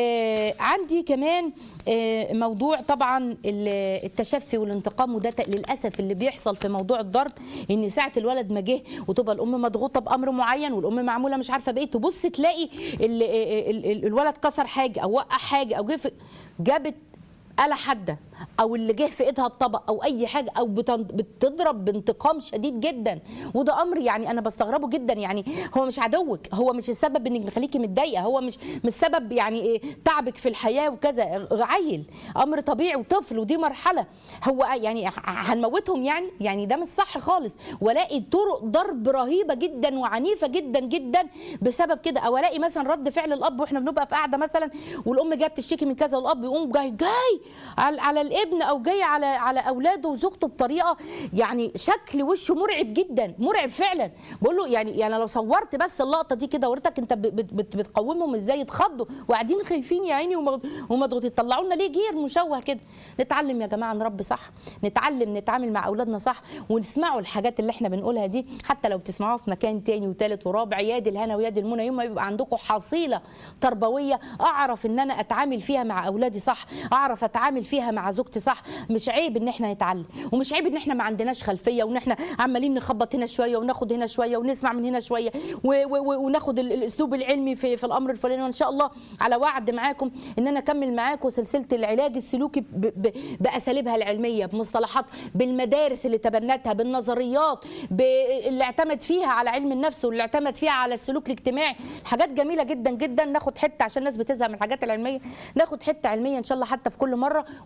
آه عندي كمان آه موضوع طبعا ال- التشفي والانتقام وده ت- للاسف اللي بيحصل في موضوع الضرب ان ساعه الولد ما جه وتبقى الام مضغوطه بامر معين والام معموله مش عارفه بايه تبص تلاقي ال ال ال الولد كسر حاجه او وقع حاجه او جه في- جابت آلة حادة أو اللي جه في إيدها الطبق أو أي حاجة أو بتن- بتضرب بانتقام شديد جدا وده أمر يعني أنا بستغربه جدا يعني هو مش عدوك هو مش السبب إنك مخليكي متضايقة هو مش مش سبب يعني إيه تعبك في الحياة وكذا عيل أمر طبيعي وطفل ودي مرحلة هو يعني ه- هنموتهم يعني يعني ده مش صح خالص والاقي طرق ضرب رهيبة جدا وعنيفة جدا جدا بسبب كده أو الاقي مثلا رد فعل الأب وإحنا بنبقى في قاعدة مثلا والأم جايه بتشتكي من كذا والأب يقوم جاي جاي على, على الابن او جاي على على اولاده وزوجته بطريقه يعني شكل وشه مرعب جدا مرعب فعلا بقول له يعني يعني لو صورت بس اللقطه دي كده وريتك انت بت- بت- بت- بتقومهم ازاي يتخضوا وقاعدين خايفين يا عيني ومض- ومضغوطين طلعوا لنا ليه جير مشوه كده نتعلم يا جماعه نربي صح نتعلم نتعامل مع اولادنا صح ونسمعوا الحاجات اللي احنا بنقولها دي حتى لو بتسمعوها في مكان تاني وتالت ورابع يا دي الهنا ويا دي المنى يوم ما يبقى عندكم حصيله تربويه اعرف ان انا اتعامل فيها مع اولادي صح اعرف اتعامل فيها مع زوجتي صح مش عيب ان احنا نتعلم ومش عيب ان احنا ما عندناش خلفيه وان احنا عمالين نخبط هنا شويه وناخد هنا شويه ونسمع من هنا شويه و- و- و- وناخد ال- الاسلوب العلمي في في الامر الفلاني وان شاء الله على وعد معاكم ان انا اكمل معاكم سلسله العلاج السلوكي ب- ب- باساليبها العلميه بمصطلحات بالمدارس اللي تبنتها بالنظريات ب- اللي اعتمد فيها على علم النفس واللي اعتمد فيها على السلوك الاجتماعي حاجات جميله جدا جدا ناخد حته عشان الناس بتزهق من الحاجات العلميه ناخد حته علميه ان شاء الله حتى في كل مره ونكمل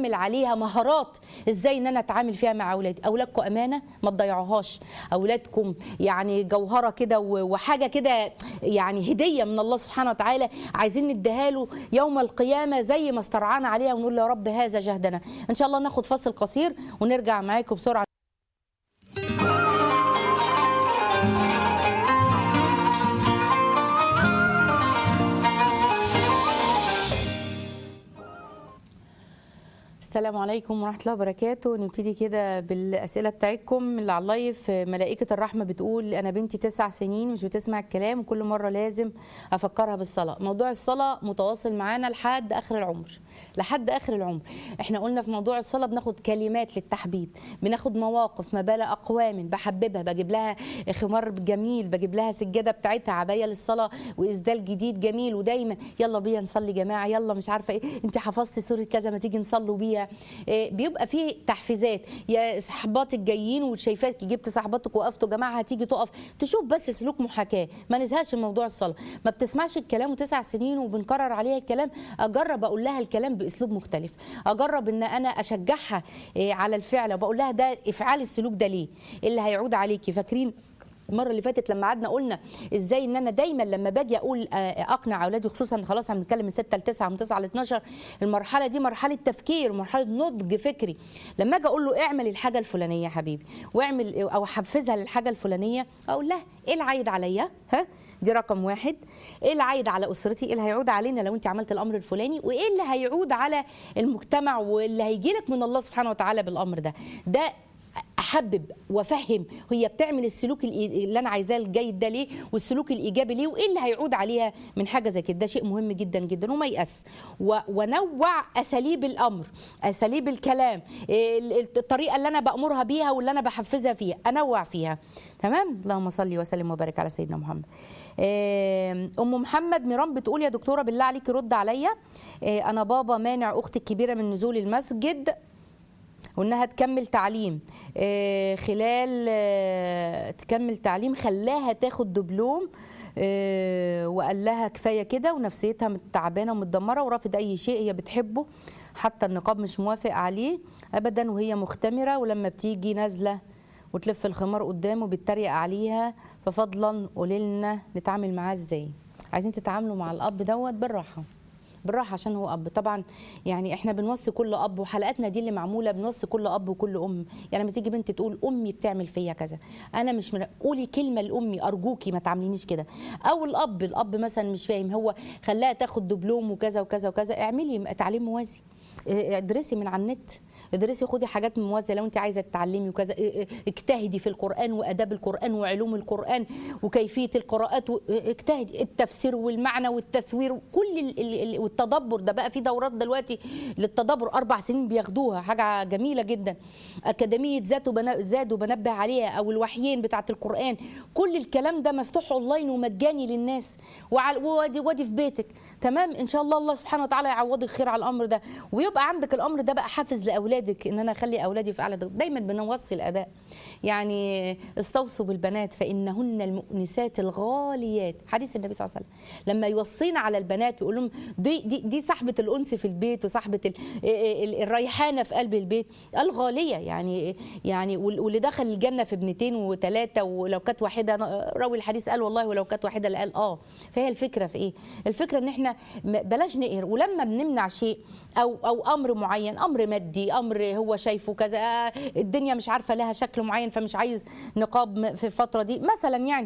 نكمل عليها مهارات ازاي ان انا اتعامل فيها مع اولادي اولادكم امانه ما تضيعوهاش اولادكم يعني جوهره كده و- وحاجه كده يعني هديه من الله سبحانه وتعالى عايزين نديها له يوم القيامه زي ما استرعانا عليها ونقول له يا رب هذا جهدنا ان شاء الله ناخد فاصل قصير ونرجع معاكم بسرعه السلام عليكم ورحمة الله وبركاته نبتدي كده بالأسئلة بتاعتكم اللي على اللايف ملائكة الرحمة بتقول أنا بنتي تسع سنين مش بتسمع الكلام وكل مرة لازم أفكرها بالصلاة موضوع الصلاة متواصل معانا لحد آخر العمر لحد آخر العمر احنا قلنا في موضوع الصلاة بناخد كلمات للتحبيب بناخد مواقف ما بال أقوام بحببها بجيب لها خمار جميل بجيب لها سجادة بتاعتها عباية للصلاة وإسدال جديد جميل ودايما يلا بينا نصلي جماعة يلا مش عارفة إيه أنت حفظتي سورة كذا ما تيجي نصلوا بيها إيه بيبقى فيه تحفيزات يا صحباتك جايين وشايفاك جبت صحباتك وقفتوا جماعة هتيجي تقف تشوف بس سلوك محاكاة ما نزهقش من موضوع الصلاة ما بتسمعش الكلام وتسع سنين وبنكرر عليها الكلام أجرب أقول لها الكلام بأسلوب مختلف أجرب إن أنا أشجعها إيه على الفعل وبقول لها ده افعال السلوك ده ليه إيه اللي هيعود عليكي فاكرين المره اللي فاتت لما قعدنا قلنا ازاي ان انا دايما لما باجي اقول آه، اقنع اولادي خصوصا خلاص احنا بنتكلم من 6 ل 9 ومن 9 ل 12 المرحله دي مرحله تفكير مرحله نضج فكري لما اجي اقول له اعمل الحاجه الفلانيه يا حبيبي واعمل او حفزها للحاجه الفلانيه اقول لها ايه العايد عليا ها دي رقم واحد ايه اللي عايد على اسرتي ايه اللي هيعود علينا لو انت عملت الامر الفلاني وايه اللي هيعود على المجتمع واللي هيجي لك من الله سبحانه وتعالى بالامر ده ده احبب وافهم هي بتعمل السلوك الإي- اللي انا عايزاه الجيد ده ليه والسلوك الايجابي ليه وايه اللي هيعود عليها من حاجه زي كده ده شيء مهم جدا جدا وما يأس و- ونوع اساليب الامر اساليب الكلام ال- ال- الطريقه اللي انا بامرها بيها واللي انا بحفزها فيها انوع فيها تمام اللهم صل وسلم وبارك على سيدنا محمد آم، ام محمد ميران بتقول يا دكتوره بالله عليكي رد عليا آه، انا بابا مانع اختي الكبيره من نزول المسجد وانها تكمل تعليم آه، خلال آه، تكمل تعليم خلاها تاخد دبلوم آه، وقال لها كفايه كده ونفسيتها متعبانه ومتدمره ورافض اي شيء هي بتحبه حتى النقاب مش موافق عليه ابدا وهي مختمره ولما بتيجي نازله وتلف الخمار قدامه بيتريق عليها ففضلا قولي لنا نتعامل معاه ازاي عايزين تتعاملوا مع الاب دوت بالراحه بالراحه عشان هو اب طبعا يعني احنا بنوصي كل اب وحلقاتنا دي اللي معموله بنوصي كل اب وكل ام يعني لما تيجي بنت تقول امي بتعمل فيا كذا انا مش من... قولي كلمه لامي ارجوكي ما تعاملينيش كده او الاب الاب مثلا مش فاهم هو خلاها تاخد دبلوم وكذا وكذا وكذا اعملي تعليم موازي اه، ادرسي من على النت ادرسي خدي حاجات موازيه لو انت عايزه تتعلمي وكذا اه، اه، اجتهدي في القران واداب القران وعلوم القران وكيفيه القراءات و- اه، اجتهدي التفسير والمعنى والتثوير كل ال- ال- ال- والتدبر ده بقى في دورات دلوقتي للتدبر اربع سنين بياخدوها حاجه جميله جدا اكاديميه ذات وبنا- زاد وبنبه عليها او الوحيين بتاعه القران كل الكلام ده مفتوح اونلاين ومجاني للناس وعلى وادي وادي في بيتك تمام ان شاء الله الله سبحانه وتعالى يعوضك خير على الامر ده ويبقى عندك الامر ده بقى حافز لاولادك ان انا اخلي اولادي في اعلى درجة. دايما بنوصي الاباء يعني استوصوا بالبنات فانهن المؤنسات الغاليات حديث النبي صلى الله عليه وسلم لما يوصينا على البنات ويقول لهم دي دي, دي صاحبه الانس في البيت وصاحبه ال- ال- الريحانه في قلب البيت الغاليه يعني يعني وال- واللي دخل الجنه في ابنتين وثلاثه ولو كانت واحده راوي الحديث قال والله ولو كانت واحده اللي قال اه فهي الفكره في ايه الفكره ان احنا م- بلاش نقهر ولما بنمنع شيء او او امر معين امر مادي امر هو شايفه كذا آه، الدنيا مش عارفه لها شكل معين فمش عايز نقاب م- في الفتره دي مثلا يعني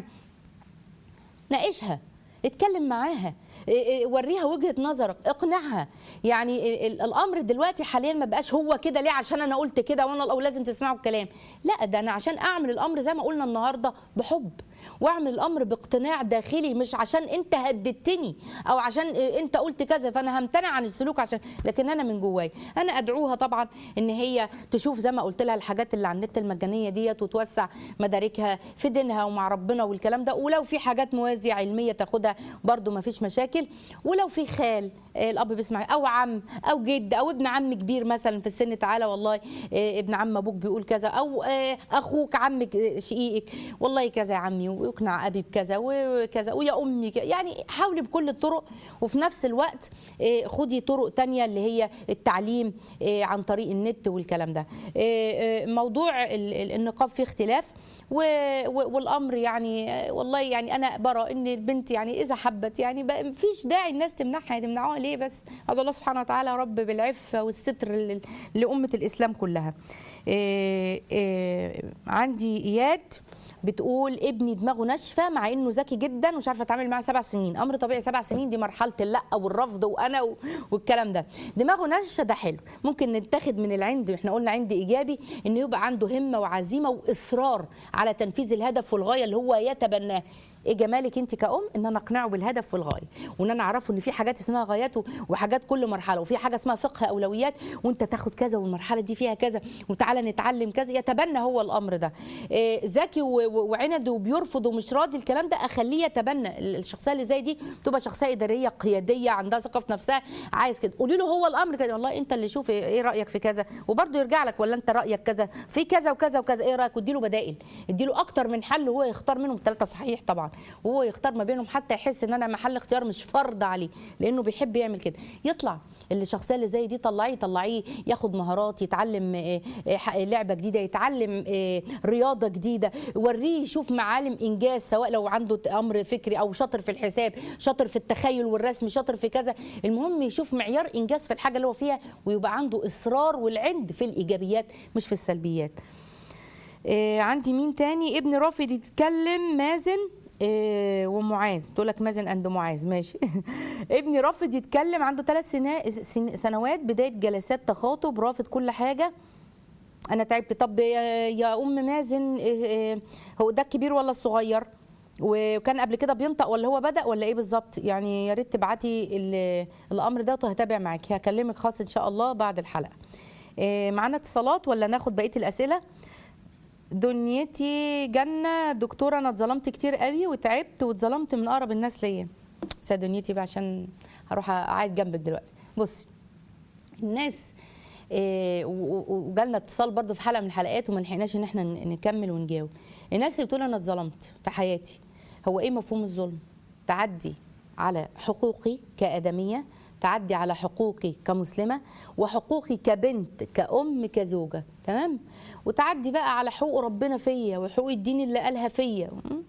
ناقشها اتكلم معاها إيه إيه وريها وجهه نظرك اقنعها يعني ال- ال- الامر دلوقتي حاليا ما بقاش هو كده ليه عشان انا قلت كده وانا او لازم تسمعوا الكلام لا ده انا عشان اعمل الامر زي ما قلنا النهارده بحب واعمل الامر باقتناع داخلي مش عشان انت هددتني او عشان إيه انت قلت كذا فانا همتنع عن السلوك عشان لكن انا من جواي انا ادعوها طبعا ان هي تشوف زي ما قلت لها الحاجات اللي على النت المجانيه ديت وتوسع مداركها في دينها ومع ربنا والكلام ده ولو في حاجات موازيه علميه تاخدها برده ما فيش مشاكل ولو في خال آه، الاب بيسمع او عم او جد او ابن عم كبير مثلا في السن تعالى والله آه، ابن عم ابوك بيقول كذا او آه، اخوك عمك آه، شقيقك والله كذا يا عمي و- ويقنع ابي بكذا وكذا ويا امي كذا. يعني حاولي بكل الطرق وفي نفس الوقت آه، خدي طرق تانية اللي هي التعليم آه، عن طريق النت والكلام ده آه، آه، موضوع ال- ال- النقاب فيه اختلاف و- و- والامر يعني آه، والله يعني انا برى ان البنت يعني اذا حبت يعني بقى مفيش داعي الناس تمنعها تمنعوها ليه بس ادعو الله سبحانه وتعالى يا رب بالعفه والستر ل- لامه الاسلام كلها آه، آه، عندي اياد بتقول ابني دماغه ناشفه مع انه ذكي جدا ومش عارفه اتعامل معاه سبع سنين امر طبيعي سبع سنين دي مرحله اللا والرفض وانا و- والكلام ده دماغه ناشفه ده حلو ممكن نتاخد من العند احنا قلنا عند ايجابي انه يبقى عنده همه وعزيمه واصرار على تنفيذ الهدف والغايه اللي هو يتبناه ايه جمالك انت كأم ان انا اقنعه بالهدف والغايه وان انا اعرفه ان في حاجات اسمها غايات و- وحاجات كل مرحله وفي حاجه اسمها فقه اولويات وانت تاخد كذا والمرحله دي فيها كذا وتعالى نتعلم كذا يتبنى هو الامر ده إيه، ذكي و- و- وعند وبيرفض ومش راضي الكلام ده اخليه يتبنى ال- الشخصيه اللي زي دي بتبقى شخصيه اداريه قياديه عندها ثقه في نفسها عايز كده قولي له هو الامر كده والله انت اللي شوف ايه إيه رايك في كذا وبرده يرجع لك ولا انت رايك كذا في كذا وكذا وكذا ايه رايك وادي له بدائل ادي له اكتر من حل وهو يختار منهم ثلاثه صحيح طبعا وهو يختار ما بينهم حتى يحس ان انا محل اختيار مش فرض عليه لانه بيحب يعمل كده يطلع اللي الشخصيه اللي زي دي طلعيه طلعيه ياخد مهارات يتعلم آه، آه، ح- لعبه جديده يتعلم آه، رياضه جديده وريه يشوف معالم انجاز سواء لو عنده امر فكري او شاطر في الحساب شاطر في التخيل والرسم شاطر في كذا المهم يشوف معيار انجاز في الحاجه اللي هو فيها ويبقى عنده اصرار والعند في الايجابيات مش في السلبيات آه، عندي مين تاني ابن رافض يتكلم مازن آه، ومعاذ تقول لك مازن اند معاذ ماشي ابني رافض يتكلم عنده ثلاث سنوات بدايه جلسات تخاطب رافض كل حاجه انا تعبت طب يا يا ام مازن آه، آه، هو ده الكبير ولا الصغير وكان قبل كده بينطق ولا هو بدا ولا ايه بالظبط يعني يا ريت تبعتي ال- الامر ده وهتابع معاكي هكلمك خاص ان شاء الله بعد الحلقه آه، معانا اتصالات ولا ناخد بقيه الاسئله دنيتي جنة دكتورة أنا اتظلمت كتير قوي وتعبت واتظلمت من أقرب الناس ليا بس يا دنيتي بقى عشان هروح أقعد جنبك دلوقتي بصي الناس إيه، و- و- وجالنا اتصال برضه في حلقه من الحلقات وما لحقناش ان احنا ن- نكمل ونجاوب الناس اللي بتقول انا اتظلمت في حياتي هو ايه مفهوم الظلم تعدي على حقوقي كادميه تعدي على حقوقي كمسلمه وحقوقي كبنت كأم كزوجه تمام وتعدي بقى على حقوق ربنا فيا وحقوق الدين اللي قالها فيا م?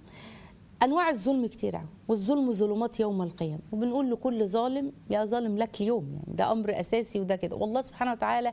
انواع الظلم كتير قوي والظلم ظلمات يوم القيامه وبنقول لكل ظالم يا ظالم لك اليوم يعني ده امر اساسي وده كده والله سبحانه وتعالى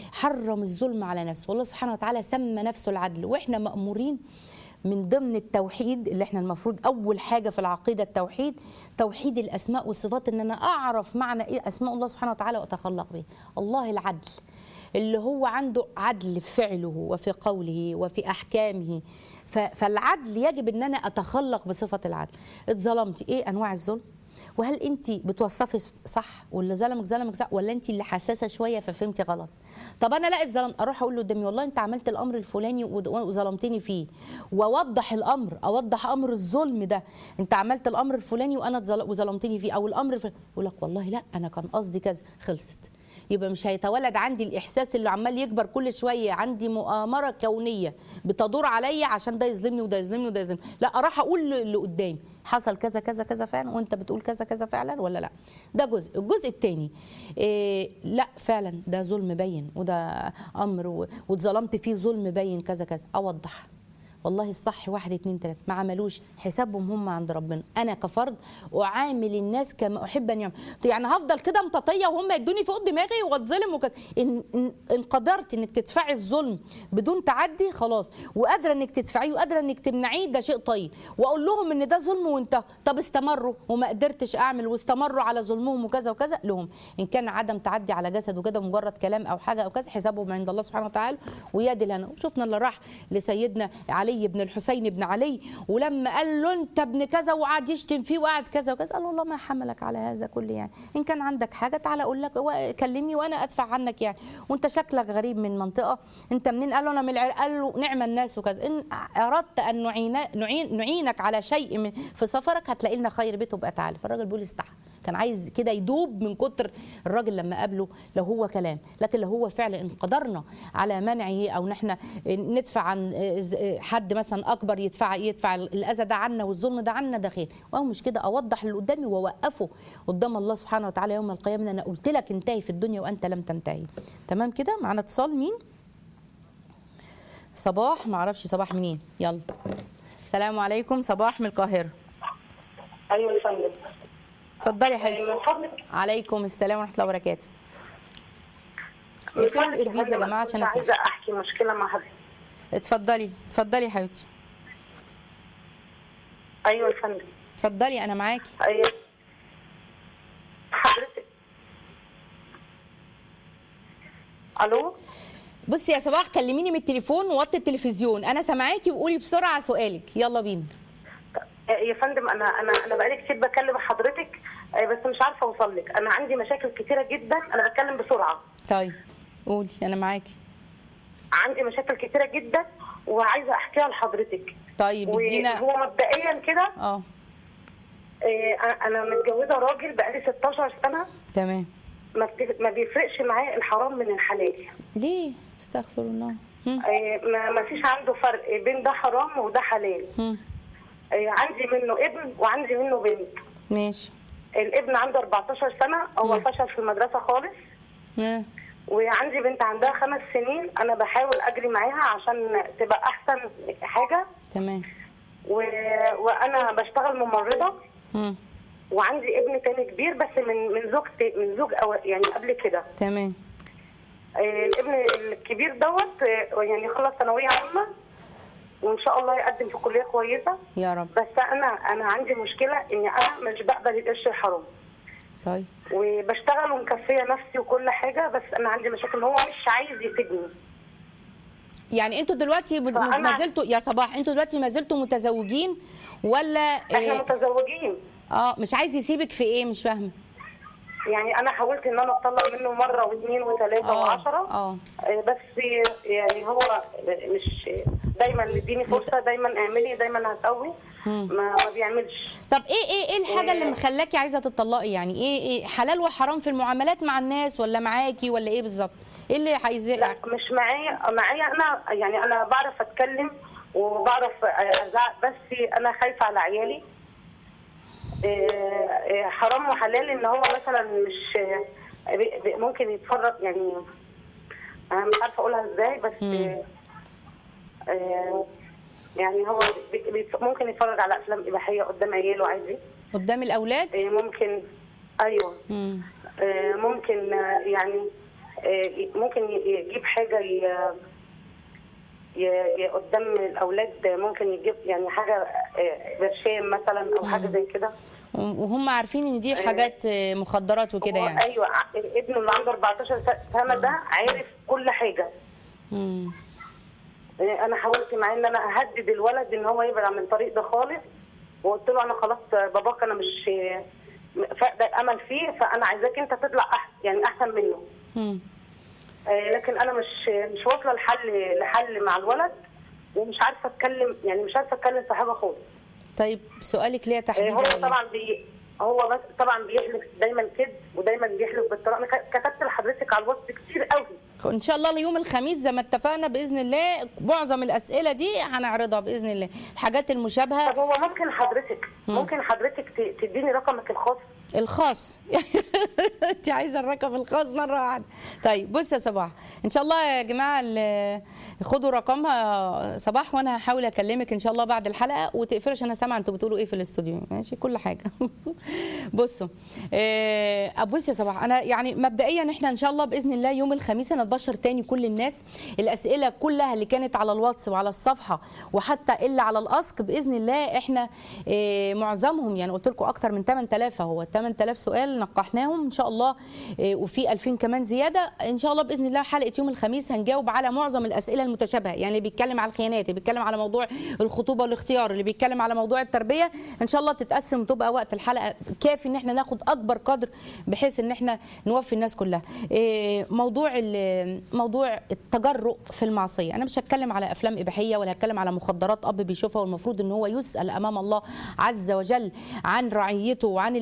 حرم الظلم على نفسه والله سبحانه وتعالى سمى نفسه العدل واحنا مامورين من ضمن التوحيد اللي احنا المفروض اول حاجه في العقيده التوحيد توحيد الاسماء والصفات ان انا اعرف معنى ايه اسماء الله سبحانه وتعالى واتخلق به الله العدل اللي هو عنده عدل في فعله وفي قوله وفي احكامه ف- فالعدل يجب ان انا اتخلق بصفه العدل اتظلمتي ايه انواع الظلم وهل انت بتوصفي صح واللي ظلمك ظلمك صح ولا انت اللي حساسه شويه ففهمتي غلط طب انا لا اتظلمت اروح اقول له قدامي والله انت عملت الامر الفلاني ود- وظلمتني فيه واوضح الامر اوضح امر الظلم ده انت عملت الامر الفلاني وانا اتظل- وظلمتني فيه او الامر الفلاني يقول لك والله لا انا كان قصدي كذا خلصت يبقى مش هيتولد عندي الاحساس اللي عمال يكبر كل شويه عندي مؤامره كونيه بتدور عليا عشان ده يظلمني وده يظلمني وده يظلمني لا اروح اقول اللي قدامي حصل كذا كذا كذا فعلا وانت بتقول كذا كذا فعلا ولا لا ده جزء الجزء الثاني إيه لا فعلا ده ظلم باين وده امر و- واتظلمت فيه ظلم باين كذا كذا اوضح والله الصح واحد اتنين تلاته ما عملوش حسابهم هم عند ربنا انا كفرد اعامل الناس كما احب ان يعمل يعني هفضل كده مطاطيه وهم يدوني فوق دماغي واتظلم وكذا ان ان ان قدرت انك تدفعي الظلم بدون تعدي خلاص وقادره انك تدفعيه وقادره انك تمنعيه ده شيء طيب واقول لهم ان ده ظلم وانتهى طب استمروا وما قدرتش اعمل واستمروا على ظلمهم وكذا وكذا لهم ان كان عدم تعدي على جسد وكده مجرد كلام او حاجه او كذا حسابهم عند الله سبحانه وتعالى ويد لنا وشفنا اللي راح لسيدنا علي بن الحسين بن علي ولما قال له انت ابن كذا وقعد يشتم فيه وقعد كذا وكذا قال له الله ما حملك على هذا كله يعني ان كان عندك حاجه تعالى اقول لك و- كلمني وانا ادفع عنك يعني وانت شكلك غريب من منطقه انت منين قال له انا من العراق قال له نعم الناس وكذا ان اردت ان نعين نعين نعينك على شيء من في سفرك هتلاقي لنا خير بيته بقى تعالى فالراجل بيقول استحى كان عايز كده يدوب من كتر الراجل لما قابله لو هو كلام لكن لو هو فعل ان قدرنا على منعه او ان احنا ندفع عن حد مثلا اكبر يدفع يدفع الاذى ده عنا والظلم ده عنا ده خير وهو مش كده اوضح اللي قدامي واوقفه قدام الله سبحانه وتعالى يوم القيامه إن انا قلت لك انتهي في الدنيا وانت لم تنتهي تمام كده معانا اتصال مين صباح ما اعرفش صباح منين يلا السلام عليكم صباح من القاهره ايوه يا فندم اتفضلي يا من حبيبتي فضلك عليكم السلام ورحمه الله وبركاته من اقفلوا فضلك الاربيز يا فندم، جماعه كنت عشان اسمع عايزه احكي مشكله مع حضرتك اتفضلي اتفضلي يا حبيبتي ايوه يا فندم اتفضلي انا معاكي ايوه حضرتك الو بصي يا صباح كلميني من التليفون ووطي التلفزيون انا سامعاكي وقولي بسرعه سؤالك يلا بينا آه، يا فندم انا انا انا بقالي كتير بكلم حضرتك آه، بس مش عارفه اوصل لك انا عندي مشاكل كتيره جدا انا بتكلم بسرعه طيب قولي انا معاكي عندي مشاكل كتيره جدا وعايزه احكيها لحضرتك طيب ادينا وهو مبدئيا كده اه آه، انا متجوزه راجل بقالي 16 سنه تمام ما بت- ما بيفرقش معايا الحرام من الحلال ليه استغفر الله هم. آه، ما ما فيش عنده فرق بين ده حرام وده حلال هم. آه، عندي منه ابن وعندي منه بنت ماشي الابن عنده 14 سنه هو مم. فشل في المدرسه خالص ها. وعندي بنت عندها خمس سنين انا بحاول اجري معاها عشان تبقى احسن حاجه تمام و... وانا بشتغل ممرضه هم. وعندي ابن تاني كبير بس من من زوج من زوج أو يعني قبل كده تمام آه، الابن الكبير دوت آه، يعني خلص ثانويه عامه وان شاء الله يقدم في كليه كويسه يا رب بس انا انا عندي مشكله اني انا مش بقبل القرش الحرام طيب وبشتغل ومكفيه نفسي وكل حاجه بس انا عندي مشاكل هو مش عايز يسيبني يعني انتوا دلوقتي مد- فأنا- ما زلتوا يا صباح انتوا دلوقتي ما زلتوا متزوجين ولا احنا إيه؟ متزوجين اه مش عايز يسيبك في ايه مش فاهمه يعني انا حاولت ان انا اتطلق منه مره واثنين وثلاثه اه وعشرة اه آه، بس يعني هو مش دايما مديني فرصه دايما اعملي دايما هسوي مم. ما, ما بيعملش طب ايه ايه ايه الحاجه اللي إيه. مخلاكي عايزه تطلقي يعني ايه ايه حلال وحرام في المعاملات مع الناس ولا معاكي ولا ايه بالظبط ايه اللي عايزاه لا مش معايا معايا انا يعني انا بعرف اتكلم وبعرف ازعق بس انا خايفه على عيالي إيه، إيه، حرام وحلال ان هو مثلا مش بي- بي- ممكن يتفرج يعني انا مش عارفه اقولها ازاي بس مم. آه، يعني هو بي- بي- ممكن يتفرج على افلام اباحيه قدام عياله عادي قدام الاولاد إيه، ممكن ايوه مم. آه، ممكن آه، يعني آه، ممكن ي- يجيب حاجه ي- ي- ي- قدام الاولاد ممكن يجيب يعني حاجه آه، برشام مثلا او حاجه زي كده وهم عارفين ان دي حاجات آه، مخدرات وكده هو يعني ايوه ع- ابنه اللي عنده 14 سنه ده عارف كل حاجه مم. آه، انا حاولت معاه ان انا اهدد الولد ان هو يبعد عن الطريق ده خالص وقلت له انا خلاص باباك انا مش فاقده الامل فيه فانا عايزاك انت تطلع احسن يعني احسن منه مم. آه، لكن انا مش مش واصله لحل لحل مع الولد ومش عارفه اتكلم يعني مش عارفه اتكلم في حاجه خالص طيب سؤالك ليه آه، تحديدا هو إيه؟ طبعا بي هو بس طبعا بيحلف دايما كذب ودايما بيحلف بالطلاق انا ك- كتبت لحضرتك على الواتس كتير قوي ان شاء الله يوم الخميس زي ما اتفقنا باذن الله معظم الاسئله دي هنعرضها باذن الله الحاجات المشابهه طب هو ممكن حضرتك ممكن حضرتك ت- تديني رقمك الخاص الخاص انت عايزه الرقم الخاص مره واحده طيب بص يا صباح ان شاء الله يا جماعه ال- خدوا رقمها صباح وانا هحاول اكلمك ان شاء الله بعد الحلقه وتقفلوا عشان انا سامعه انتوا بتقولوا ايه في الاستوديو ماشي كل حاجه بصوا آه، بص يا صباح انا يعني مبدئيا احنا ان شاء الله باذن الله يوم الخميس هنتبشر تاني كل الناس الاسئله كلها اللي كانت على الواتس وعلى الصفحه وحتى اللي على الاسك باذن الله احنا آه، معظمهم يعني قلت لكم اكتر من 8000 اهو 8000 سؤال نقحناهم ان شاء الله آه، وفي 2000 كمان زياده ان شاء الله باذن الله حلقه يوم الخميس هنجاوب على معظم الاسئله المتشابهه يعني اللي بيتكلم على الخيانات اللي بيتكلم على موضوع الخطوبه والاختيار اللي بيتكلم على موضوع التربيه ان شاء الله تتقسم وتبقى وقت الحلقه كافي ان احنا ناخد اكبر قدر بحيث ان احنا نوفي الناس كلها إيه، موضوع ال- موضوع التجرؤ في المعصيه انا مش هتكلم على افلام اباحيه ولا هتكلم على مخدرات اب بيشوفها والمفروض ان هو يسال امام الله عز وجل عن رعيته وعن اللي بيعمله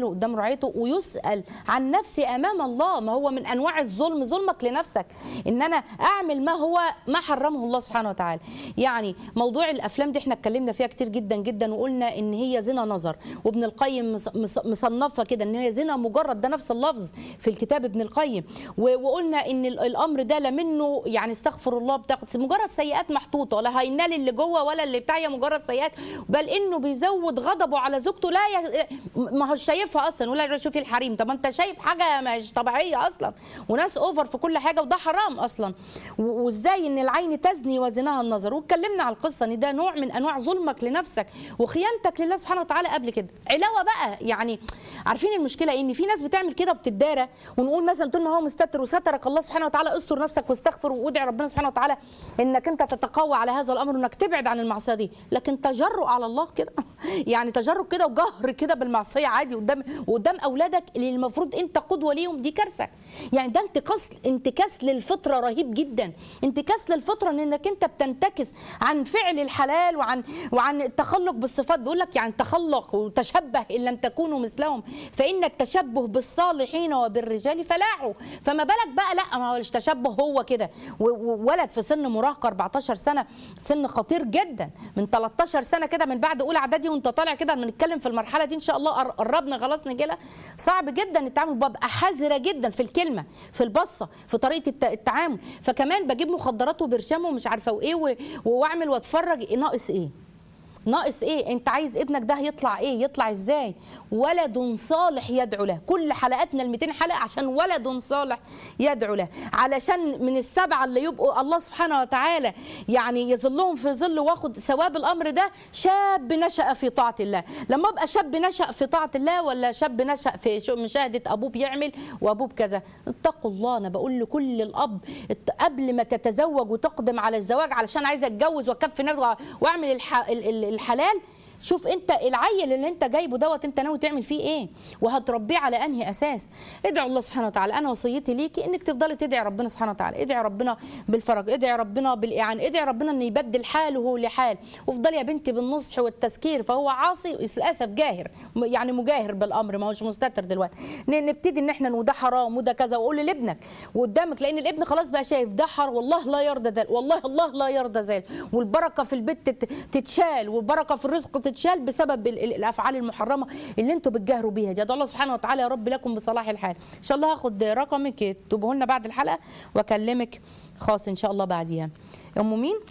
عياله قدام رعيته ويسال عن نفسي امام الله ما هو من انواع الظلم ظلمك لنفسك ان انا اعمل ما هو ما حرمه الله سبحانه وتعالى يعني موضوع الافلام دي احنا اتكلمنا فيها كتير جدا جدا وقلنا ان هي زنا نظر وابن القيم مص- مص- مصنفه كده ان هي زنا مجرد ده نفس اللفظ في الكتاب ابن القيم و- وقلنا ان ال- الامر ده لا منه يعني استغفر الله بتاخد مجرد سيئات محطوطه ولا هينال اللي جوه ولا اللي بتاع هي مجرد سيئات بل انه بيزود غضبه على زوجته لا ي... ما هو شايفها اصلا ولا شوفي الحريم طب ما انت شايف حاجه مش طبيعيه اصلا وناس اوفر في كل حاجه وده حرام اصلا و- وازاي ان العين تزني وزناها النظر واتكلمنا على القصه ان ده نوع من انواع ظلمك لنفسك وخيانتك لله سبحانه وتعالى قبل كده علاوه بقى يعني عارفين المشكله إيه؟ ان في ناس بتعمل كده وبتدارى ونقول مثلا طول ما هو مستتر وسترك الله سبحانه وتعالى استر نفسك واستغفر وادعي ربنا سبحانه وتعالى انك انت تتقوى على هذا الامر وانك تبعد عن المعصيه دي لكن تجرؤ على الله كده يعني تجرؤ كده وجهر كده بالمعصيه عادي قدام وقدام اولادك اللي المفروض انت قدوه ليهم دي كارثه يعني ده انتكاس انتكاس للفطره رهيب جدا انتكاس للفطره ان انك انت بتنتكس عن فعل الحلال وعن وعن التخلق بالصفات بيقول لك يعني تخلق وتشبه ان لم تكونوا مثلهم فان التشبه بالصالحين وبالرجال فلاحوا فما بالك بقى لا ما هو التشبه هو كده و- وولد في سن مراهقه 14 سنه سن خطير جدا من 13 سنه كده من بعد اولى اعدادي وانت طالع كده بنتكلم في المرحله دي ان شاء الله قر- قربنا خلاص نجي لها صعب جدا التعامل ببقى حذره جدا في الكلمه في البصه في طريقه الت- التعامل فكمان بجيب مخدرات وبرشام ومش عارفه وايه و- واعمل واتفرج ناقص ايه ناقص ايه انت عايز ابنك ده يطلع ايه يطلع ازاي ولد صالح يدعو له كل حلقاتنا ال 200 حلقه عشان ولد صالح يدعو له علشان من السبعه اللي يبقوا الله سبحانه وتعالى يعني يظلهم في ظل واخد ثواب الامر ده شاب نشا في طاعه الله لما ابقى شاب نشا في طاعه الله ولا شاب نشا في شو- مشاهده ابوه بيعمل وابوه بكذا اتقوا الله انا بقول لكل الاب ات- قبل ما تتزوج وتقدم على الزواج علشان عايزه اتجوز واكفي نفسي واعمل الح... ال- ال- الحلال شوف انت العيل اللي انت جايبه دوت انت ناوي تعمل فيه ايه وهتربيه على انهي اساس ادعوا الله سبحانه وتعالى انا وصيتي ليكي انك تفضلي تدعي ربنا سبحانه وتعالى ادعي ربنا بالفرج ادعي ربنا بالاعانه ادعي ربنا ان يبدل حاله لحال وافضلي يا بنتي بالنصح والتذكير فهو عاصي للاسف جاهر م- يعني مجاهر بالامر ما هوش مستتر دلوقتي ن- نبتدي ان احنا وده حرام وده كذا وقول لابنك وقدامك لان الابن خلاص بقى شايف ده حر والله لا يرضى ذلك والله الله لا يرضى ذلك والبركه في البيت تت- تتشال والبركه في الرزق تتشال بسبب ال- ال- الافعال المحرمه اللي انتوا بتجاهروا بيها دي ادعو الله سبحانه وتعالى يا رب لكم بصلاح الحال ان شاء الله هاخد رقمك تكتبوه لنا بعد الحلقه واكلمك خاص ان شاء الله بعديها ام مين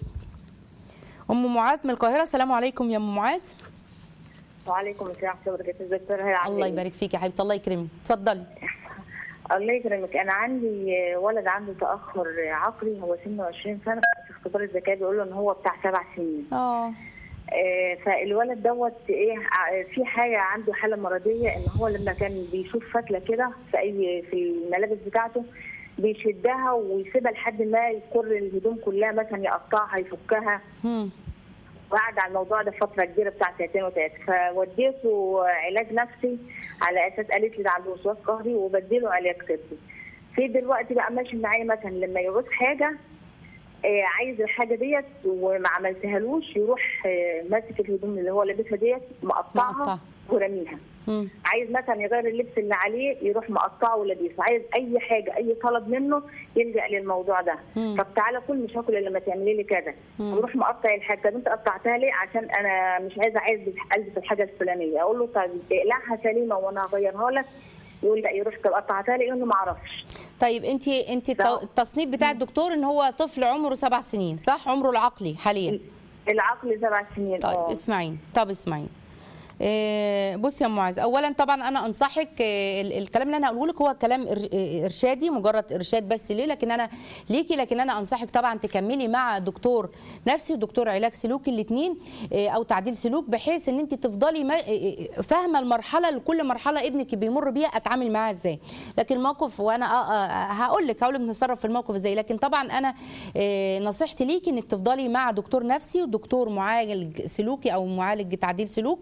ام معاذ من القاهره السلام عليكم يا ام معاذ وعليكم السلام ورحمه الله وبركاته ازيك دكتور هلا عامله الله إيه؟ يبارك فيك يا حبيبتي الله يكرمك اتفضلي الله يكرمك انا عندي ولد عنده تاخر عقلي هو سنه 20 سنه في اختبار الذكاء بيقول له ان هو بتاع سبع سنين اه آه، فالولد دوت ايه ع- في حاجه عنده حاله مرضيه ان هو لما كان بيشوف فتله كده في اي في الملابس بتاعته بيشدها ويسيبها لحد ما يكر الهدوم كلها مثلا يقطعها يفكها هم. وقعد على الموضوع ده فتره كبيره بتاع سنتين وثلاثه فوديته علاج نفسي على اساس قالت لي ده عنده وسواس قهري وبديله علاج طبي في دلوقتي بقى ماشي معايا مثلا لما يعوز حاجه آه، عايز الحاجه ديت وما عملتهالوش يروح آه، ماسك الهدوم اللي هو لابسها ديت مقطعها. مقطعها ورميها هم. عايز مثلا يغير اللبس اللي عليه يروح مقطعه ولابسه عايز اي حاجه اي طلب منه يلجا للموضوع ده مم. طب تعالى كل مش هاكل الا لما تعملي لي كذا مم. يروح مقطع الحاجه طب انت قطعتها ليه عشان انا مش عايزه عايز البس الحاجه الفلانيه اقول له طب اقلعها سليمه وانا هغيرها لك يقول لا يروح طب قطعتها لي يقول له ما اعرفش طيب انت انت الت- لا. التصنيف بتاع الدكتور ان هو طفل عمره سبع سنين صح عمره العقلي حاليا العقل سبع سنين طيب اه اسمعين طب اسمعين إيه، بصي يا ام معاذ اولا طبعا انا انصحك إيه، ال- الكلام اللي انا هقوله لك هو كلام إر- إيه، ارشادي مجرد ارشاد بس ليه لكن انا ليكي لكن انا انصحك طبعا تكملي مع دكتور نفسي ودكتور علاج سلوكي الاثنين او تعديل سلوك بحيث ان انت تفضلي ما- إيه، إيه، فاهمه المرحله لكل مرحله ابنك بيمر بيها اتعامل معاها ازاي لكن الموقف وانا آه، آه، هقول لك هقول لك نتصرف في الموقف ازاي لكن طبعا انا إيه، نصيحتي ليكي انك تفضلي مع دكتور نفسي ودكتور معالج سلوكي او معالج تعديل سلوك بحيث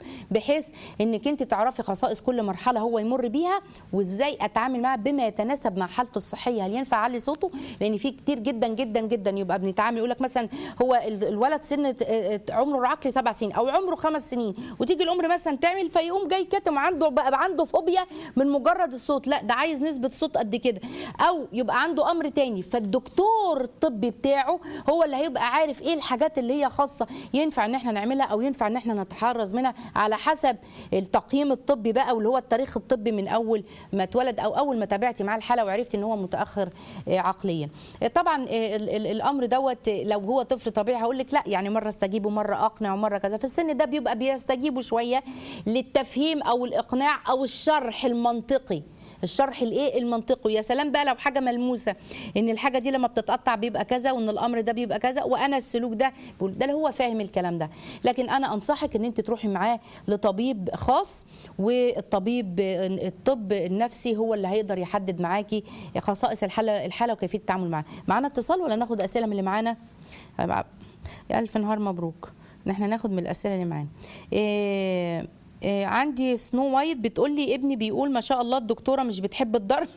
بحيث انك انت تعرفي خصائص كل مرحله هو يمر بيها وازاي اتعامل معاه بما يتناسب مع حالته الصحيه هل ينفع اعلي صوته لان في كتير جدا جدا جدا يبقى بنتعامل يقول لك مثلا هو ال- الولد سن عمره العقلي سبع سنين او عمره خمس سنين وتيجي الام مثلا تعمل فيقوم جاي كاتم عنده بقى عنده فوبيا من مجرد الصوت لا ده عايز نسبه صوت قد كده او يبقى عنده امر تاني فالدكتور الطبي بتاعه هو اللي هيبقى عارف ايه الحاجات اللي هي خاصه ينفع ان احنا نعملها او ينفع ان احنا نتحرز منها على حسب التقييم الطبي بقى واللي هو التاريخ الطبي من اول ما اتولد او اول ما تابعتي معاه الحاله وعرفت ان هو متاخر آه، عقليا آه، طبعا آه، ال- ال- الامر دوت آه، لو هو طفل طبيعي هقول لك لا يعني مره استجيب ومره اقنع ومره كذا في السن ده بيبقى بيستجيبوا شويه للتفهيم او الاقناع او الشرح المنطقي الشرح الايه المنطقي يا سلام بقى لو حاجه ملموسه ان الحاجه دي لما بتتقطع بيبقى كذا وان الامر ده بيبقى كذا وانا السلوك ده بقول ده اللي هو فاهم الكلام ده لكن انا انصحك ان انت تروحي معاه لطبيب خاص والطبيب الطب النفسي هو اللي هيقدر يحدد معاكي خصائص الحاله الحاله وكيفيه التعامل معاها معانا اتصال ولا ناخد اسئله من اللي معانا يا الف نهار مبروك ان احنا ناخد من الاسئله اللي معانا إيه إيه عندي سنو وايت بتقول لي ابني بيقول ما شاء الله الدكتوره مش بتحب الضرب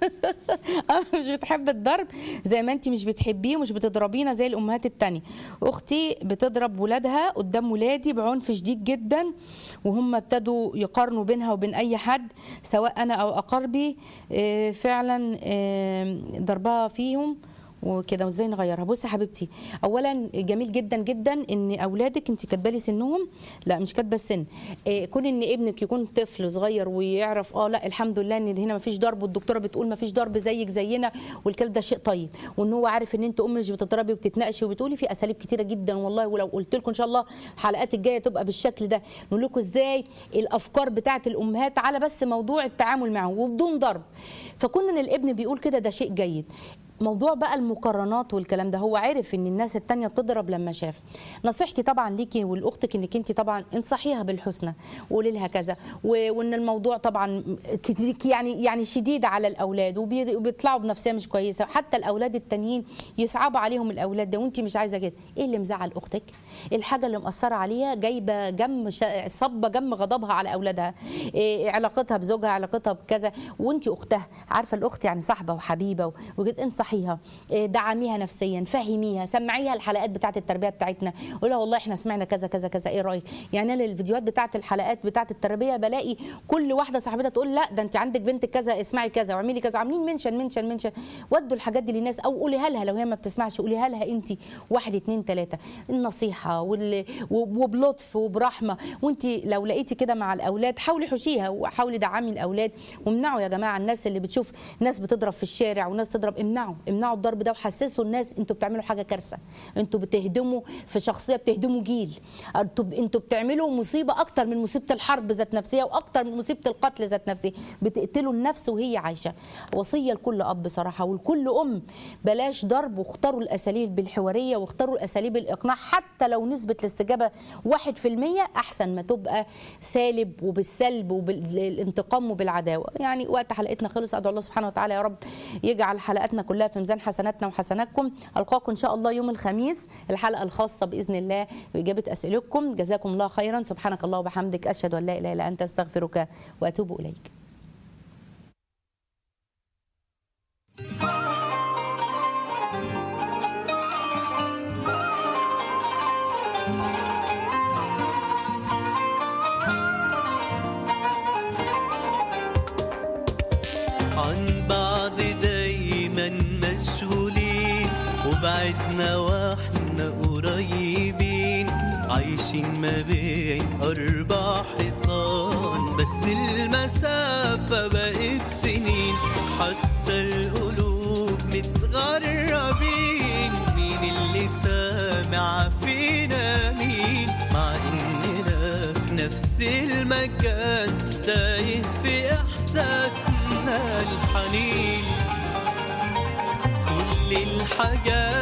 آه، مش بتحب الضرب زي ما انت مش بتحبيه ومش بتضربينا زي الامهات التانية اختي بتضرب ولادها قدام ولادي بعنف شديد جدا وهم ابتدوا يقارنوا بينها وبين اي حد سواء انا او اقاربي إيه فعلا إيه ضربها فيهم وكده وازاي نغيرها بصي يا حبيبتي اولا جميل جدا جدا ان اولادك انت كاتبه لي سنهم لا مش كاتبه السن إيه كون ان ابنك يكون طفل صغير ويعرف اه لا الحمد لله ان هنا مفيش ضرب والدكتوره بتقول مفيش ضرب زيك زينا والكلام ده شيء طيب وان هو عارف ان انت ام مش بتضربي وبتتناقشي وبتقولي في اساليب كتيره جدا والله ولو قلت لكم ان شاء الله الحلقات الجايه تبقى بالشكل ده نقول لكم ازاي الافكار بتاعه الامهات على بس موضوع التعامل معه وبدون ضرب فكون ان الابن بيقول كده ده شيء جيد موضوع بقى المقارنات والكلام ده هو عارف ان الناس التانية بتضرب لما شاف نصيحتي طبعا ليكي ولاختك انك انت طبعا انصحيها بالحسنى وقولي لها كذا و- وان الموضوع طبعا ك- يعني يعني شديد على الاولاد وبي- وبيطلعوا بنفسيه مش كويسه حتى الاولاد التانيين يصعبوا عليهم الاولاد ده وانت مش عايزه كده ايه اللي مزعل اختك إيه الحاجه اللي مأثره عليها جايبه جم شا- صبه جم غضبها على اولادها إيه علاقتها بزوجها علاقتها بكذا وانت اختها عارفه الاخت يعني صاحبه وحبيبه وكده انصحيها إيه دعميها نفسيا فهميها سمعيها الحلقات بتاعه التربيه بتاعتنا قولها والله احنا سمعنا كذا كذا كذا ايه رايك يعني انا الفيديوهات بتاعه الحلقات بتاعه التربيه بلاقي كل واحده صاحبتها تقول لا ده انت عندك بنت كذا اسمعي كذا واعملي كذا عاملين منشن منشن منشن ودوا الحاجات دي للناس او قوليها لها لو هي ما بتسمعش قوليها لها انت واحد اتنين تلاته النصيحه وال... وبلطف وبرحمه وانت لو لقيتي كده مع الاولاد حاولي حشيها وحاولي دعمي الاولاد وامنعوا يا جماعه الناس اللي بتشوف ناس بتضرب في الشارع وناس تضرب امنعوا امنعوا الضرب ده وحسسوا الناس انتوا بتعملوا حاجه كارثه انتوا بتهدموا في شخصيه بتهدموا جيل انتوا انتوا بتعملوا مصيبه اكتر من مصيبه الحرب ذات نفسها واكتر من مصيبه القتل ذات نفسه بتقتلوا النفس وهي عايشه وصيه لكل اب بصراحه ولكل ام بلاش ضرب واختاروا الاساليب الحواريه واختاروا الاساليب الاقناع حتى لو نسبه الاستجابه 1% احسن ما تبقى سالب وبالسلب وبالانتقام وبالعداوه يعني وقت حلقتنا خلص ادعو الله سبحانه وتعالى يا رب يجعل حلقاتنا كلها في ميزان حسناتنا وحسناتكم القاكم ان شاء الله يوم الخميس الحلقه الخاصه باذن الله باجابه اسئلتكم جزاكم الله خيرا سبحانك الله وبحمدك اشهد ان لا اله الا انت استغفرك واتوب اليك عن بعض دايما مشغولين وبعدنا واحنا قريبين عايشين ما بين أربع حيطان بس المسافة بقت سنين حتى القلوب متغربين مين اللي سامع فينا مين مع إننا في نفس المكان تايه في إحساسنا الحنين كل الحاجات